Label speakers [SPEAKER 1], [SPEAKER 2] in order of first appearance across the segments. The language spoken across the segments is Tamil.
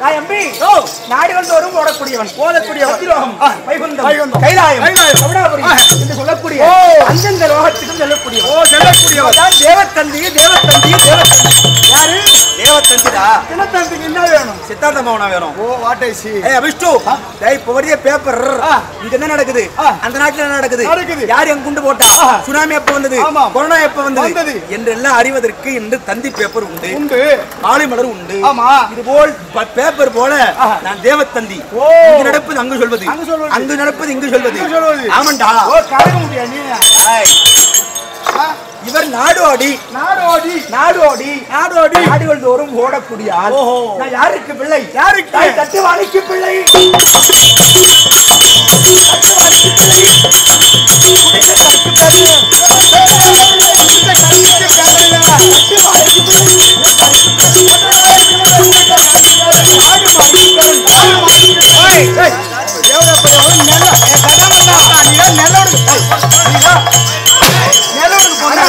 [SPEAKER 1] நான் எம்பி
[SPEAKER 2] ஓ.
[SPEAKER 1] நாடுகள் தோறும் ஓடக்கூடியவன்
[SPEAKER 2] ஓடக்கூடியவன்.
[SPEAKER 1] சத்தியலோகம்,
[SPEAKER 2] ஆ.
[SPEAKER 1] வைகுந்தம்
[SPEAKER 2] வைகுந்தம்.
[SPEAKER 1] கைலாயம்
[SPEAKER 2] கைலாயம்.
[SPEAKER 1] சவுடாபுரி
[SPEAKER 2] ஆ.
[SPEAKER 1] என்று சொல்லக்கூடிய
[SPEAKER 2] ஓ.
[SPEAKER 1] அந்தந்த லோகத்துக்கும் செல்லக்கூடியவன்
[SPEAKER 2] ஓ செல்லக்கூடியவர்
[SPEAKER 1] தான் தேவத்தந்தி தேவத்தந்தி தேவத்தந்தி யாரு
[SPEAKER 3] தேவத்தந்திடா
[SPEAKER 2] தினத்தந்திக்கு என்ன வேணும்
[SPEAKER 3] சித்தார்த்த மௌனா வேணும்
[SPEAKER 2] ஓ வாட் ஐ சி
[SPEAKER 3] ஏய் அபிஷ்டு டேய் இப்போ வரைய பேப்பர்
[SPEAKER 2] ஆ.
[SPEAKER 3] இங்க என்ன நடக்குது
[SPEAKER 2] ஆ.
[SPEAKER 3] அந்த நாட்டுல என்ன நடக்குது
[SPEAKER 2] நடக்குது.
[SPEAKER 3] யார் எங்க குண்டு போட்டா
[SPEAKER 2] ஆ.
[SPEAKER 3] சுனாமி எப்ப வந்தது
[SPEAKER 2] ஆமாம்.
[SPEAKER 3] கொரோனா எப்ப வந்தது
[SPEAKER 2] வந்தது.
[SPEAKER 3] என்றெல்லாம் அறிவதற்கு இன்று தந்தி பேப்பர் உண்டு
[SPEAKER 2] உண்டு
[SPEAKER 3] மாலை மலர் உண்டு
[SPEAKER 2] ஆமா.
[SPEAKER 3] இது போல் ப- பேப்பர் போல
[SPEAKER 2] ஆஹா.
[SPEAKER 3] நான் தேவத்தந்தி
[SPEAKER 2] ஓ.
[SPEAKER 3] இங்கு நடப்பது அங்கு சொல்வது
[SPEAKER 2] அங்கு சொல்வது.
[SPEAKER 3] அங்கு நடப்பது இங்கு சொல்வது
[SPEAKER 2] இங்கு சொல்வது.
[SPEAKER 3] ஆமாண்டா
[SPEAKER 2] ஓ கலக்க முடியா நீ
[SPEAKER 3] ஏய்,
[SPEAKER 2] ஆ,
[SPEAKER 3] இவர் நாடோடி
[SPEAKER 2] நாடோடி
[SPEAKER 1] நாடோடி
[SPEAKER 2] நாடோடி
[SPEAKER 1] நாடுகள் தோறும் ஓடக்கூடிய ஆள்
[SPEAKER 2] ஓஹோ.
[SPEAKER 1] நான் யாருக்கு பிள்ளை
[SPEAKER 2] யாருக்கு?
[SPEAKER 1] நான் தட்டுவாணிக்கு பிள்ளை தட்டுவாணிக்கு பிள்ளை குடிசைக்காரருக்கு பிள்ளை. தட்டுவாணிக்கு பிள்ளை.
[SPEAKER 2] ஏய், ஏய், எவ்வளவு பெரிய ஒரு நெல்ல ஏய், கதாமண்டா, நீ தான் நெல்லோடு ஏய், நீ தான் நெல்லோடு போனா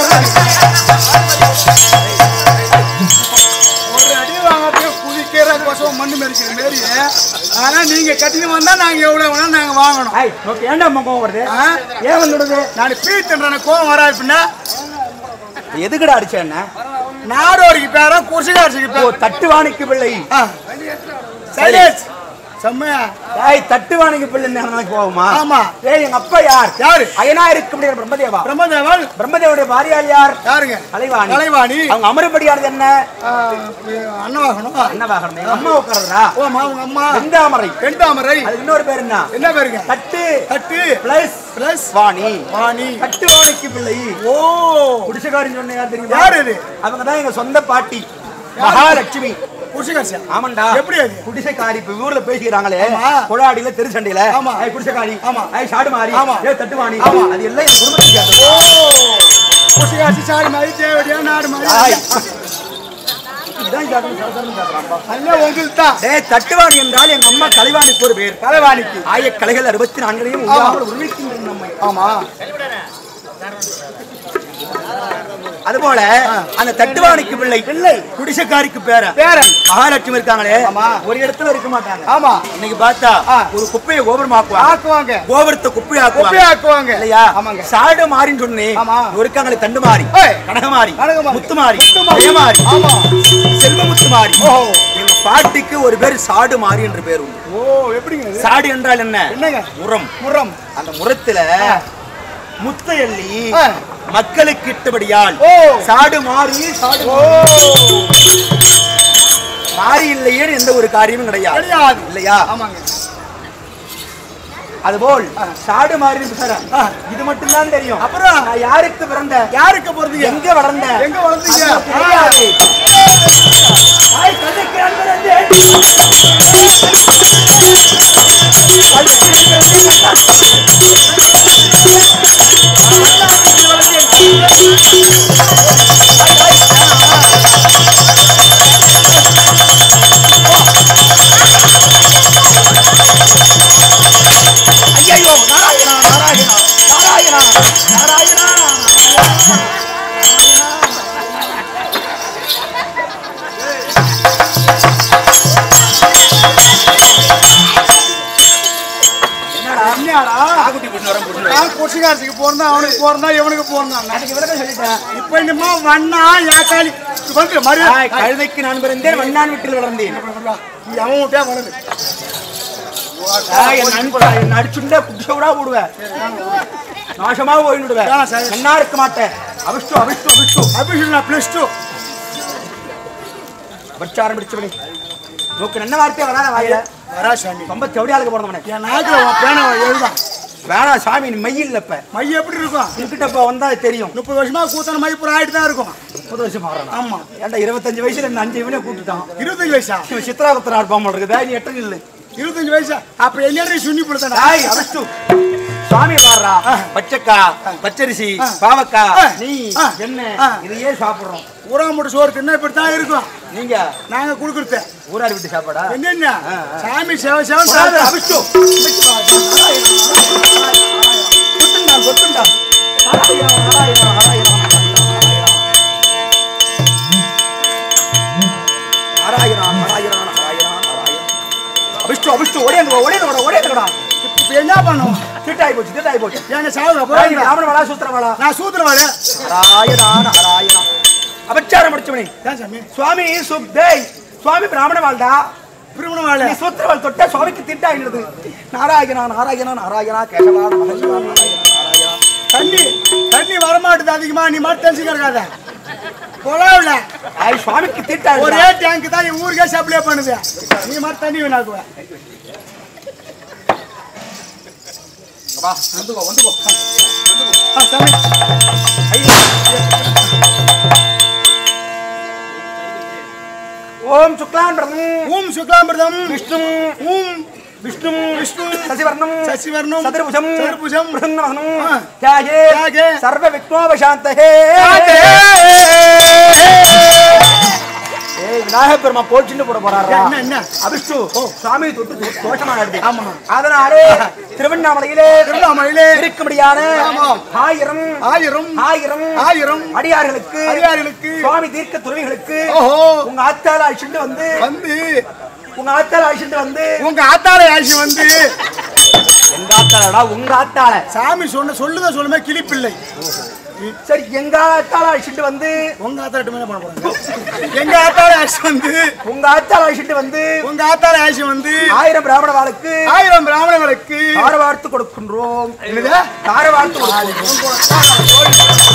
[SPEAKER 2] ஒரு அடி வாங்கறதுக்கு குதிக்கிற கொசம் மண்ணு மெரிக்கிற மாரி ஆனா நீங்க கட்டிட்டு வந்தா நாங்க எவ்வளவு வேணா நாங்க வாங்கணும்
[SPEAKER 1] ஐய், உனக்கு ஏன்டா முகம் வருது
[SPEAKER 2] ஆ?
[SPEAKER 1] ஏன் வந்துடுது
[SPEAKER 2] நான் பீ தின்றன கோவம் வராது பின்ன
[SPEAKER 1] எதுக்குடா அடிச்ச என்ன
[SPEAKER 2] நாடோடிக்கு பேரா குர்சிகாட்சிக்கு
[SPEAKER 1] ஓ
[SPEAKER 2] பேர்
[SPEAKER 1] தட்டுவாணிக்கு பிள்ளை
[SPEAKER 2] சைலேஷ் செம்மையா
[SPEAKER 1] ஏய் தட்டுவாணிக்கு பிள்ளை எனக்கு போகுமா
[SPEAKER 2] ஆமா.
[SPEAKER 1] ஏய் எங்க அப்பா யார்
[SPEAKER 2] யாரு?
[SPEAKER 1] அயனா இருக்க முடியாது பிரம்மதேவா
[SPEAKER 2] பிரம்மதேவன்
[SPEAKER 1] பிரம்மதேவனுடைய பாரியால் யார்
[SPEAKER 2] யாருங்க
[SPEAKER 1] கலைவாணி
[SPEAKER 2] கலைவாணி.
[SPEAKER 1] அவங்க அமரும்படியானது என்ன
[SPEAKER 2] ஆ, அன்னவாகனம்
[SPEAKER 1] அன்னவாகனம் எங்க அம்மா உட்கார்றதா
[SPEAKER 2] ஓ அம்மா உங்க அம்மா
[SPEAKER 1] வெந்தாமரை
[SPEAKER 2] வெண்டாமரை
[SPEAKER 1] அதுக்கு இன்னொரு பேர் என்ன
[SPEAKER 2] என்ன பேருங்க
[SPEAKER 1] தட்டு
[SPEAKER 2] தட்டு
[SPEAKER 1] பிளஸ்
[SPEAKER 2] பிளஸ்
[SPEAKER 1] வாணி
[SPEAKER 2] வாணி
[SPEAKER 1] தட்டுவாணிக்கு பிள்ளை
[SPEAKER 2] ஓ
[SPEAKER 1] குடிசைக்காரின்னு சொன்ன யார் தெரியுமா
[SPEAKER 2] யார் இது?
[SPEAKER 1] அவங்க தான் எங்க சொந்த பாட்டி மகாலட்சுமி
[SPEAKER 2] குர்சிகாட்சியா
[SPEAKER 1] ஆமாண்டா
[SPEAKER 2] எப்படி அது?
[SPEAKER 1] குடிசைக்காரி இப்ப ஊர்ல பேசிக்கிறாங்களே
[SPEAKER 2] ஆமா.
[SPEAKER 1] கொடாடியில திருச்சண்டையில
[SPEAKER 2] ஆமா.
[SPEAKER 1] ஏய் குடிசைக்காரி
[SPEAKER 2] ஆமா.
[SPEAKER 1] ஏய் சாடுமாரி
[SPEAKER 2] ஆமா.
[SPEAKER 1] ஏய் தட்டுவாணி
[SPEAKER 2] ஆமா.
[SPEAKER 1] அது எல்லாம் என் குடும்பத்துக்கு
[SPEAKER 2] ஓ குர்சிகாட்சி சாரி மாதிரி தேவடியா நாடு மாதிரி
[SPEAKER 1] ஆய். இதான் கேட்கணும், சரசரன்னு கேட்கறான்ப்பா.
[SPEAKER 2] எல்லாம் உங்களுக்கு தான்
[SPEAKER 3] டேய் தட்டுவாணி என்றால் எங்க அம்மா கலைவாணிக்கு ஒரு பேர்
[SPEAKER 2] கலைவாணிக்கு
[SPEAKER 3] ஆய கலைகள் அறுபத்தி நான்கையும் உருவாமல் உருவிக்கின்றன நம்மை
[SPEAKER 2] ஆமா
[SPEAKER 3] அதுபோல அந்த தட்டுவாணிக்கு பிள்ளை பிள்ளை குடிசைக்காரிக்கு பேர
[SPEAKER 2] பேரன்
[SPEAKER 3] மகாலட்சுமி இருக்காங்களே
[SPEAKER 2] ஆமா.
[SPEAKER 3] ஒரு இடத்துல இருக்க மாட்டாங்க
[SPEAKER 2] ஆமா
[SPEAKER 3] இன்னைக்கு பார்த்தா
[SPEAKER 2] ஆ.
[SPEAKER 3] ஒரு குப்பையை கோபுரமாக்குவாங்க
[SPEAKER 2] ஆக்குவாங்க
[SPEAKER 3] கோபுரத்தை குப்பையாக்குவாங்க
[SPEAKER 2] குப்பையை ஆக்குவாங்க
[SPEAKER 3] இல்லையா
[SPEAKER 2] ஆமாங்க
[SPEAKER 3] சாடு மாறின்னு சொன்னேன்
[SPEAKER 2] ஆமா.
[SPEAKER 3] இருக்காங்களே தண்டு மாறி
[SPEAKER 2] ஏய்.
[SPEAKER 3] கனகமாரி
[SPEAKER 2] கனகமாரி.
[SPEAKER 3] முத்துமாரி
[SPEAKER 2] முத்துமாரி.
[SPEAKER 3] ஜெயமாரி
[SPEAKER 2] ஆமா
[SPEAKER 3] செல்வமுத்து மாறி
[SPEAKER 2] ஓஹோ.
[SPEAKER 3] எங்க பாட்டிக்கு ஒரு பேர் சாடு மாறி என்று பேர் உண்டு
[SPEAKER 2] ஓ எப்படிங்க இது?
[SPEAKER 3] சாடு என்றால் என்ன
[SPEAKER 2] என்னங்க
[SPEAKER 3] உரம்
[SPEAKER 2] முறம்
[SPEAKER 3] அந்த முரத்துல முத்தையள்ளி
[SPEAKER 2] ஆ.
[SPEAKER 3] மக்களுக்கு இட்டபடியால்
[SPEAKER 2] ஓ.
[SPEAKER 3] சாடு மாறி சாடு
[SPEAKER 2] ஓ
[SPEAKER 3] மாறி இல்லையே எந்த ஒரு காரியமும் கிடையாது
[SPEAKER 2] கிடையாது
[SPEAKER 3] இல்லையா
[SPEAKER 2] ஆமாங்க
[SPEAKER 1] அதுபோல் சாடு மாறி பேசுறேன்.
[SPEAKER 2] ஆ.
[SPEAKER 1] இது மட்டும் தான் தெரியும்
[SPEAKER 2] அப்புறம்
[SPEAKER 1] நான் யாருக்கு பிறந்த
[SPEAKER 2] யாருக்கு போறதுங்க
[SPEAKER 1] எங்க வளர்ந்த
[SPEAKER 2] எங்க வளர்ந்தீங்க?
[SPEAKER 1] அது தெரியாது. தாய் கண்ணுக்கு நான் பிறந்தேன். கல்லுக்கு நான் பிறந்தேன். ஐயையோ, நாராயணா, நாராயணா, நாராயணா, நாராயணா, நாராயணா.
[SPEAKER 2] என்னடா
[SPEAKER 3] காக்குட்டி புடிச்சு வரம் புடிச்சு வரம்.
[SPEAKER 2] நான் குர்சிகாட்சிக்கு போறதா அவனுக்கு போறதா இவனுக்கு போறதா
[SPEAKER 1] அதுக்கு விளக்கம் சொல்லிட்டேன்
[SPEAKER 2] இப்ப என்னமா வண்ணா யாக்காளி வந்து
[SPEAKER 3] ஆய்,
[SPEAKER 2] மரியாதை
[SPEAKER 3] கழுதைக்கு நான் பிறந்தேன் வண்ணான் வீட்டில் வளர்ந்தேன்
[SPEAKER 2] நீ அவன் விட்டே வருது
[SPEAKER 1] ஆய், என் நண்பா, என் அடிச்சுண்டே குடிச்சவடா போடுவேன் நாசமா போயிடுவேன்
[SPEAKER 2] வேணாம் சார்.
[SPEAKER 1] என்ன இருக்க மாட்டேன் அவிஷ்டு அவிஷ்டு அவிஷ்டு
[SPEAKER 2] அபிஷன் பிளஸ் டூ
[SPEAKER 1] வச்சாரம் பிடிச்சவனே நோக்கு என்ன வார்த்தை வராத வாயில
[SPEAKER 2] வரா சாமி
[SPEAKER 1] ரொம்ப செவடியாளுக்கு பிறந்தவனே
[SPEAKER 2] என் நாக்கில் உன் பேனை எழுதான்
[SPEAKER 1] வேணாம் சாமி நீ மை இல்ல இப்ப
[SPEAKER 2] மை எப்படி இருக்கும்
[SPEAKER 1] உன்கிட்ட வந்தா அது தெரியும்
[SPEAKER 2] முப்பது வருஷமா கூத்தன மை பூரா ஆயிட்டு தான் இருக்கும்
[SPEAKER 1] முப்பது வருஷம் மாறணும்
[SPEAKER 2] ஆமா
[SPEAKER 1] ஏன்டா இருபத்தஞ்சு வயசுல இந்த அஞ்சு இவனே கூப்பிட்டுட்டான்
[SPEAKER 2] இருபத்தஞ்சு வயசா
[SPEAKER 1] இவன் சித்ரா குத்தரா இருப்பான் இருக்குதா நீ எட்டு இல்லை
[SPEAKER 2] இருபத்தஞ்சு வயசா அப்ப என்ன சுண்ணி பிடித்தா
[SPEAKER 1] டாய் அவிஷ்டு சுவாமி பாடுறா
[SPEAKER 3] பச்சைக்கா பச்சரிசி பாவக்கா
[SPEAKER 1] ஆ.
[SPEAKER 3] நீ
[SPEAKER 1] ஆ.
[SPEAKER 3] என்ன
[SPEAKER 1] ஆ.
[SPEAKER 3] இதையே சாப்பிடுறோம்
[SPEAKER 2] ஊரா மூட்டை சோறு தின்னா இப்படி தான் இருக்கும்
[SPEAKER 3] நீங்க
[SPEAKER 2] நாங்க கொடுக்குறது
[SPEAKER 3] ஊரார் வீட்டு சாப்பாடா
[SPEAKER 2] என்னென்ன சாமி சேவை சேவை
[SPEAKER 1] சொல்லாத,
[SPEAKER 2] சாப்பிடு.
[SPEAKER 1] அவிஷ்டு கொட்டுண்டான் கொட்டுண்டான் நாராயணா நாராயணா நாராயணா நாராயணா நாராயணா நாராயணா நாராயணா அபிஷ்டு அபிஷ்டு ஓடியாந்து ஓடியாந்து ஓடியாந்துடா
[SPEAKER 2] இப்ப என்ன பண்ணும்
[SPEAKER 1] திட்டாய் போச்சு திட்டாய் போச்சு
[SPEAKER 2] எங்க சாவுங்க
[SPEAKER 1] ஏய்,
[SPEAKER 2] போய்
[SPEAKER 1] ராமன வாழா சூத்திர வாழா
[SPEAKER 2] நான் சூத்திரவாளு
[SPEAKER 1] நாராயணா நாராயணா அபச்சாரம் முடிச்சவனே
[SPEAKER 2] ஏன் சாமி
[SPEAKER 1] சுவாமி சுப்தேய் சுவாமி பிராமண வாழ்டா
[SPEAKER 2] பிரிமணவாளு
[SPEAKER 1] நீ சூத்திரவாள் தொட்ட சுவாமிக்கு திட்டாயினது நாராயணா நாராயணா நாராயணா கேசவா மகேஸ்வரா நாராயணா நாராயணா
[SPEAKER 2] தண்ணி தண்ணி வரமாட்டுது அதிகமா நீ மட்டும் தெரிஞ்சுக்க இருக்காத குழாவுல
[SPEAKER 1] ஆய் சுவாமிக்கு திட்டாய்
[SPEAKER 2] ஒரே டேங்க் தான் என் ஊருக்கே சப்ளை பண்ணுது நீ மட்டும் தண்ணி வேணாக்குவ
[SPEAKER 1] வா வந்துக்கோ வந்துக்கோ
[SPEAKER 2] ஆ, சாமி
[SPEAKER 1] ஓம் சுக்லான் பிரதம்
[SPEAKER 2] ஓம் சுக்லாமிரதம்
[SPEAKER 1] விஷ்ணு
[SPEAKER 2] ஓம்
[SPEAKER 1] விஷ்ணு விஷ்ணு சசிவர்ணம்
[SPEAKER 2] சசிவர்ணம்
[SPEAKER 1] சதுர்புஜம்
[SPEAKER 2] சதுர்புஜம்
[SPEAKER 1] பிரசன்னவதனம்
[SPEAKER 2] ஆ.
[SPEAKER 1] தியாகே
[SPEAKER 2] தியாகே.
[SPEAKER 1] சர்வ விக்னோபசாந்தஹே ஏய் விநாயகர் பெருமா கோச்சின்னு போட போறாரா
[SPEAKER 2] என்ன, என்ன?
[SPEAKER 1] அபிஷ்டு சுவாமி தொட்டு தோ- தோஷமானது
[SPEAKER 2] ஆமா.
[SPEAKER 1] அதனாலே திருவண்ணாமலையிலே
[SPEAKER 2] திருவண்ணாமலையிலே
[SPEAKER 1] இருக்கும்படியான
[SPEAKER 2] ஆமாம்.
[SPEAKER 1] ஆயிரம்
[SPEAKER 2] ஆயிரம்
[SPEAKER 1] ஆயிரம்
[SPEAKER 2] ஆயிரம்
[SPEAKER 1] அடியார்களுக்கு
[SPEAKER 2] அடியார்களுக்கு
[SPEAKER 1] சுவாமி தீர்க்க துறவிகளுக்கு
[SPEAKER 2] ஓஹோ
[SPEAKER 1] உங்க ஆத்தால அழிச்சுட்டு வந்து
[SPEAKER 2] வந்து
[SPEAKER 1] உங்க ஆத்தால அழிச்சுட்டு வந்து
[SPEAKER 2] உங்க ஆத்தார ஆட்சி வந்து
[SPEAKER 1] எங்க ஆத்தாளடா உங்க ஆத்தாள
[SPEAKER 2] சாமி சொன்ன சொல்லுத சொல்லுமே கிளிப்பிள்ளை
[SPEAKER 1] சரி எங்க ஆத்தாள அழிச்சுட்டு வந்து
[SPEAKER 2] உங்க ஆத்தாட்ட என்ன பண்ண போறாங்க எங்க ஆத்தார ஆட்சி வந்து
[SPEAKER 1] உங்க ஆத்தாள அழிச்சுட்டு வந்து
[SPEAKER 2] உங்க ஆத்தார ஆட்சி வந்து
[SPEAKER 1] ஆயிரம் பிராமண வாளுக்கு
[SPEAKER 2] ஆயிரம் பிராமணர்களுக்கு
[SPEAKER 1] தார வார்த்து கொடுக்கின்றோம்
[SPEAKER 2] என்னது?
[SPEAKER 1] தார வார்த்து கொடுக்கின்றோம்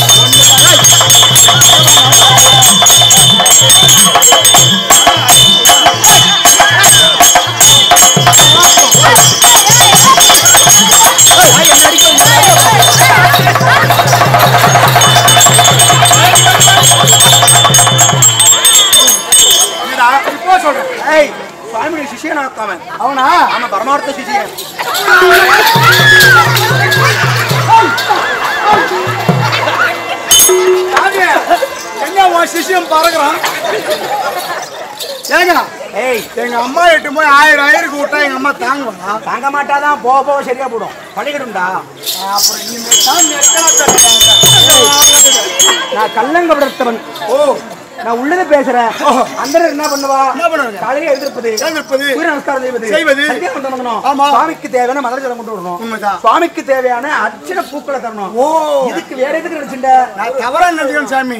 [SPEAKER 1] என்னடா? இப்போ சொல்றேன். ஏய், சுவாமியுடைய சிஷியன் அவன்
[SPEAKER 2] அவனா
[SPEAKER 1] ஆமா பரமார்த்த சிஷியன்
[SPEAKER 2] சாமி, எங்க உன் சிஷ்யம் பறக்குறான் ஏங்க
[SPEAKER 1] ஏய்
[SPEAKER 2] எங்க அம்மா எட்டு போய் ஆயிரம் ஆயிரம் விட்டா எங்க அம்மா தாங்குவாங்க
[SPEAKER 1] தாங்க மாட்டாதான் போக போக சரியா போடும் பழிக்கிடும்டா
[SPEAKER 2] அப்புறம் இனிமேல் தான் நெருக்கலா
[SPEAKER 1] நான் கல்லங்க விடத்தவன்
[SPEAKER 2] ஓ
[SPEAKER 1] நான் உள்ளது பேசுறேன் அந்த என்ன பண்ணுவா
[SPEAKER 2] என்ன பண்ணுவாங்க?
[SPEAKER 1] காலையில எழுந்திருப்பது
[SPEAKER 2] எழுந்திருப்பது.
[SPEAKER 1] சூரிய நமஸ்காரம் செய்வது
[SPEAKER 2] செய்வது.
[SPEAKER 1] சந்தியாவந்தனம் பண்ணணும்.
[SPEAKER 2] ஆமா.
[SPEAKER 1] சுவாமிக்கு தேவையான மலர் ஜலம் கொண்டு வரணும்
[SPEAKER 2] உண்மைதான்.
[SPEAKER 1] சுவாமிக்கு தேவையான அர்ச்சனை பூக்களை தரணும்
[SPEAKER 2] ஓ
[SPEAKER 1] இதுக்கு வேற எதுக்கு நினைச்சுட்ட
[SPEAKER 2] நான் தவறா நினைக்கிறேன் சாமி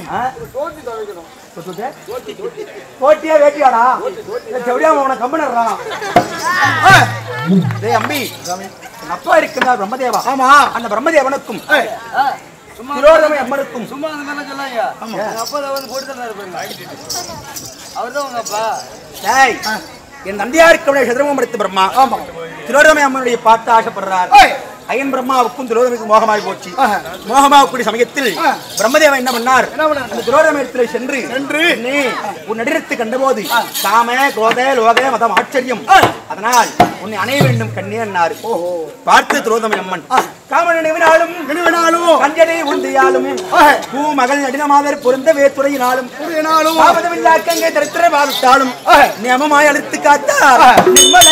[SPEAKER 1] போட்டியா வேட்டியாடா இல்ல செவடியா உன கம்பனர்றா
[SPEAKER 2] ஆ,
[SPEAKER 1] டேய் அம்பி எங்க அப்பா இருக்கிறார் பிரம்மதேவா
[SPEAKER 2] ஆமா
[SPEAKER 1] அந்த பிரம்மதேவனுக்கும்
[SPEAKER 2] ஏய்,
[SPEAKER 1] திரோதமை அம்மனுக்கும்
[SPEAKER 4] சும்மா அந்த மாதிரிலாம் சொல்லாங்க எங்க அப்பா தான் வந்து போட்டு தான் இருப்பாங்க அவர் தான் உங்க அப்பா
[SPEAKER 1] டேய் என் தந்தையாருக்கு சதுரமம் எடுத்து பிரம்மா
[SPEAKER 2] ஆமா
[SPEAKER 1] திரோதமை அம்மனுடைய பார்த்து ஆசைப்படுறார்
[SPEAKER 2] ஏய்,
[SPEAKER 1] அயன் பிரம்மாவுக்கும் திரோதமைக்கும் மோகமாகி போச்சு
[SPEAKER 2] ஆஹா.
[SPEAKER 1] மோகமாகக்கூடிய சமயத்தில்
[SPEAKER 2] ஆ.
[SPEAKER 1] பிரம்மதேவன் என்ன பண்ணார்
[SPEAKER 2] என்ன பண்ணார்?
[SPEAKER 1] அந்த திரோதமை இடத்துல சென்று
[SPEAKER 2] சென்று
[SPEAKER 1] நீ உன் நடிரத்து கண்டபோது காம குரோத லோக மதம் ஆச்சரியம் அதனால் உன்னை அணைய வேண்டும் கண்ணே என்னாரு
[SPEAKER 2] ஓஹோ
[SPEAKER 1] பார்த்து திரோதமை அம்மன் காம நினைவினாலும்
[SPEAKER 2] நினைவினாலும்
[SPEAKER 1] கஞ்சனை உந்தியாலும்
[SPEAKER 2] ஆஹா.
[SPEAKER 1] பூ மகள் நடினமாதர் பொருந்த வேத்துறையினாலும்
[SPEAKER 2] புரியனாலும்
[SPEAKER 1] பாவதமில்லா கங்கை தரித்திர வாழ்த்தாலும்
[SPEAKER 2] ஆஹா.
[SPEAKER 1] நியமமாய் அழுத்து காத்தா
[SPEAKER 2] ஆஹா.
[SPEAKER 1] நிர்மல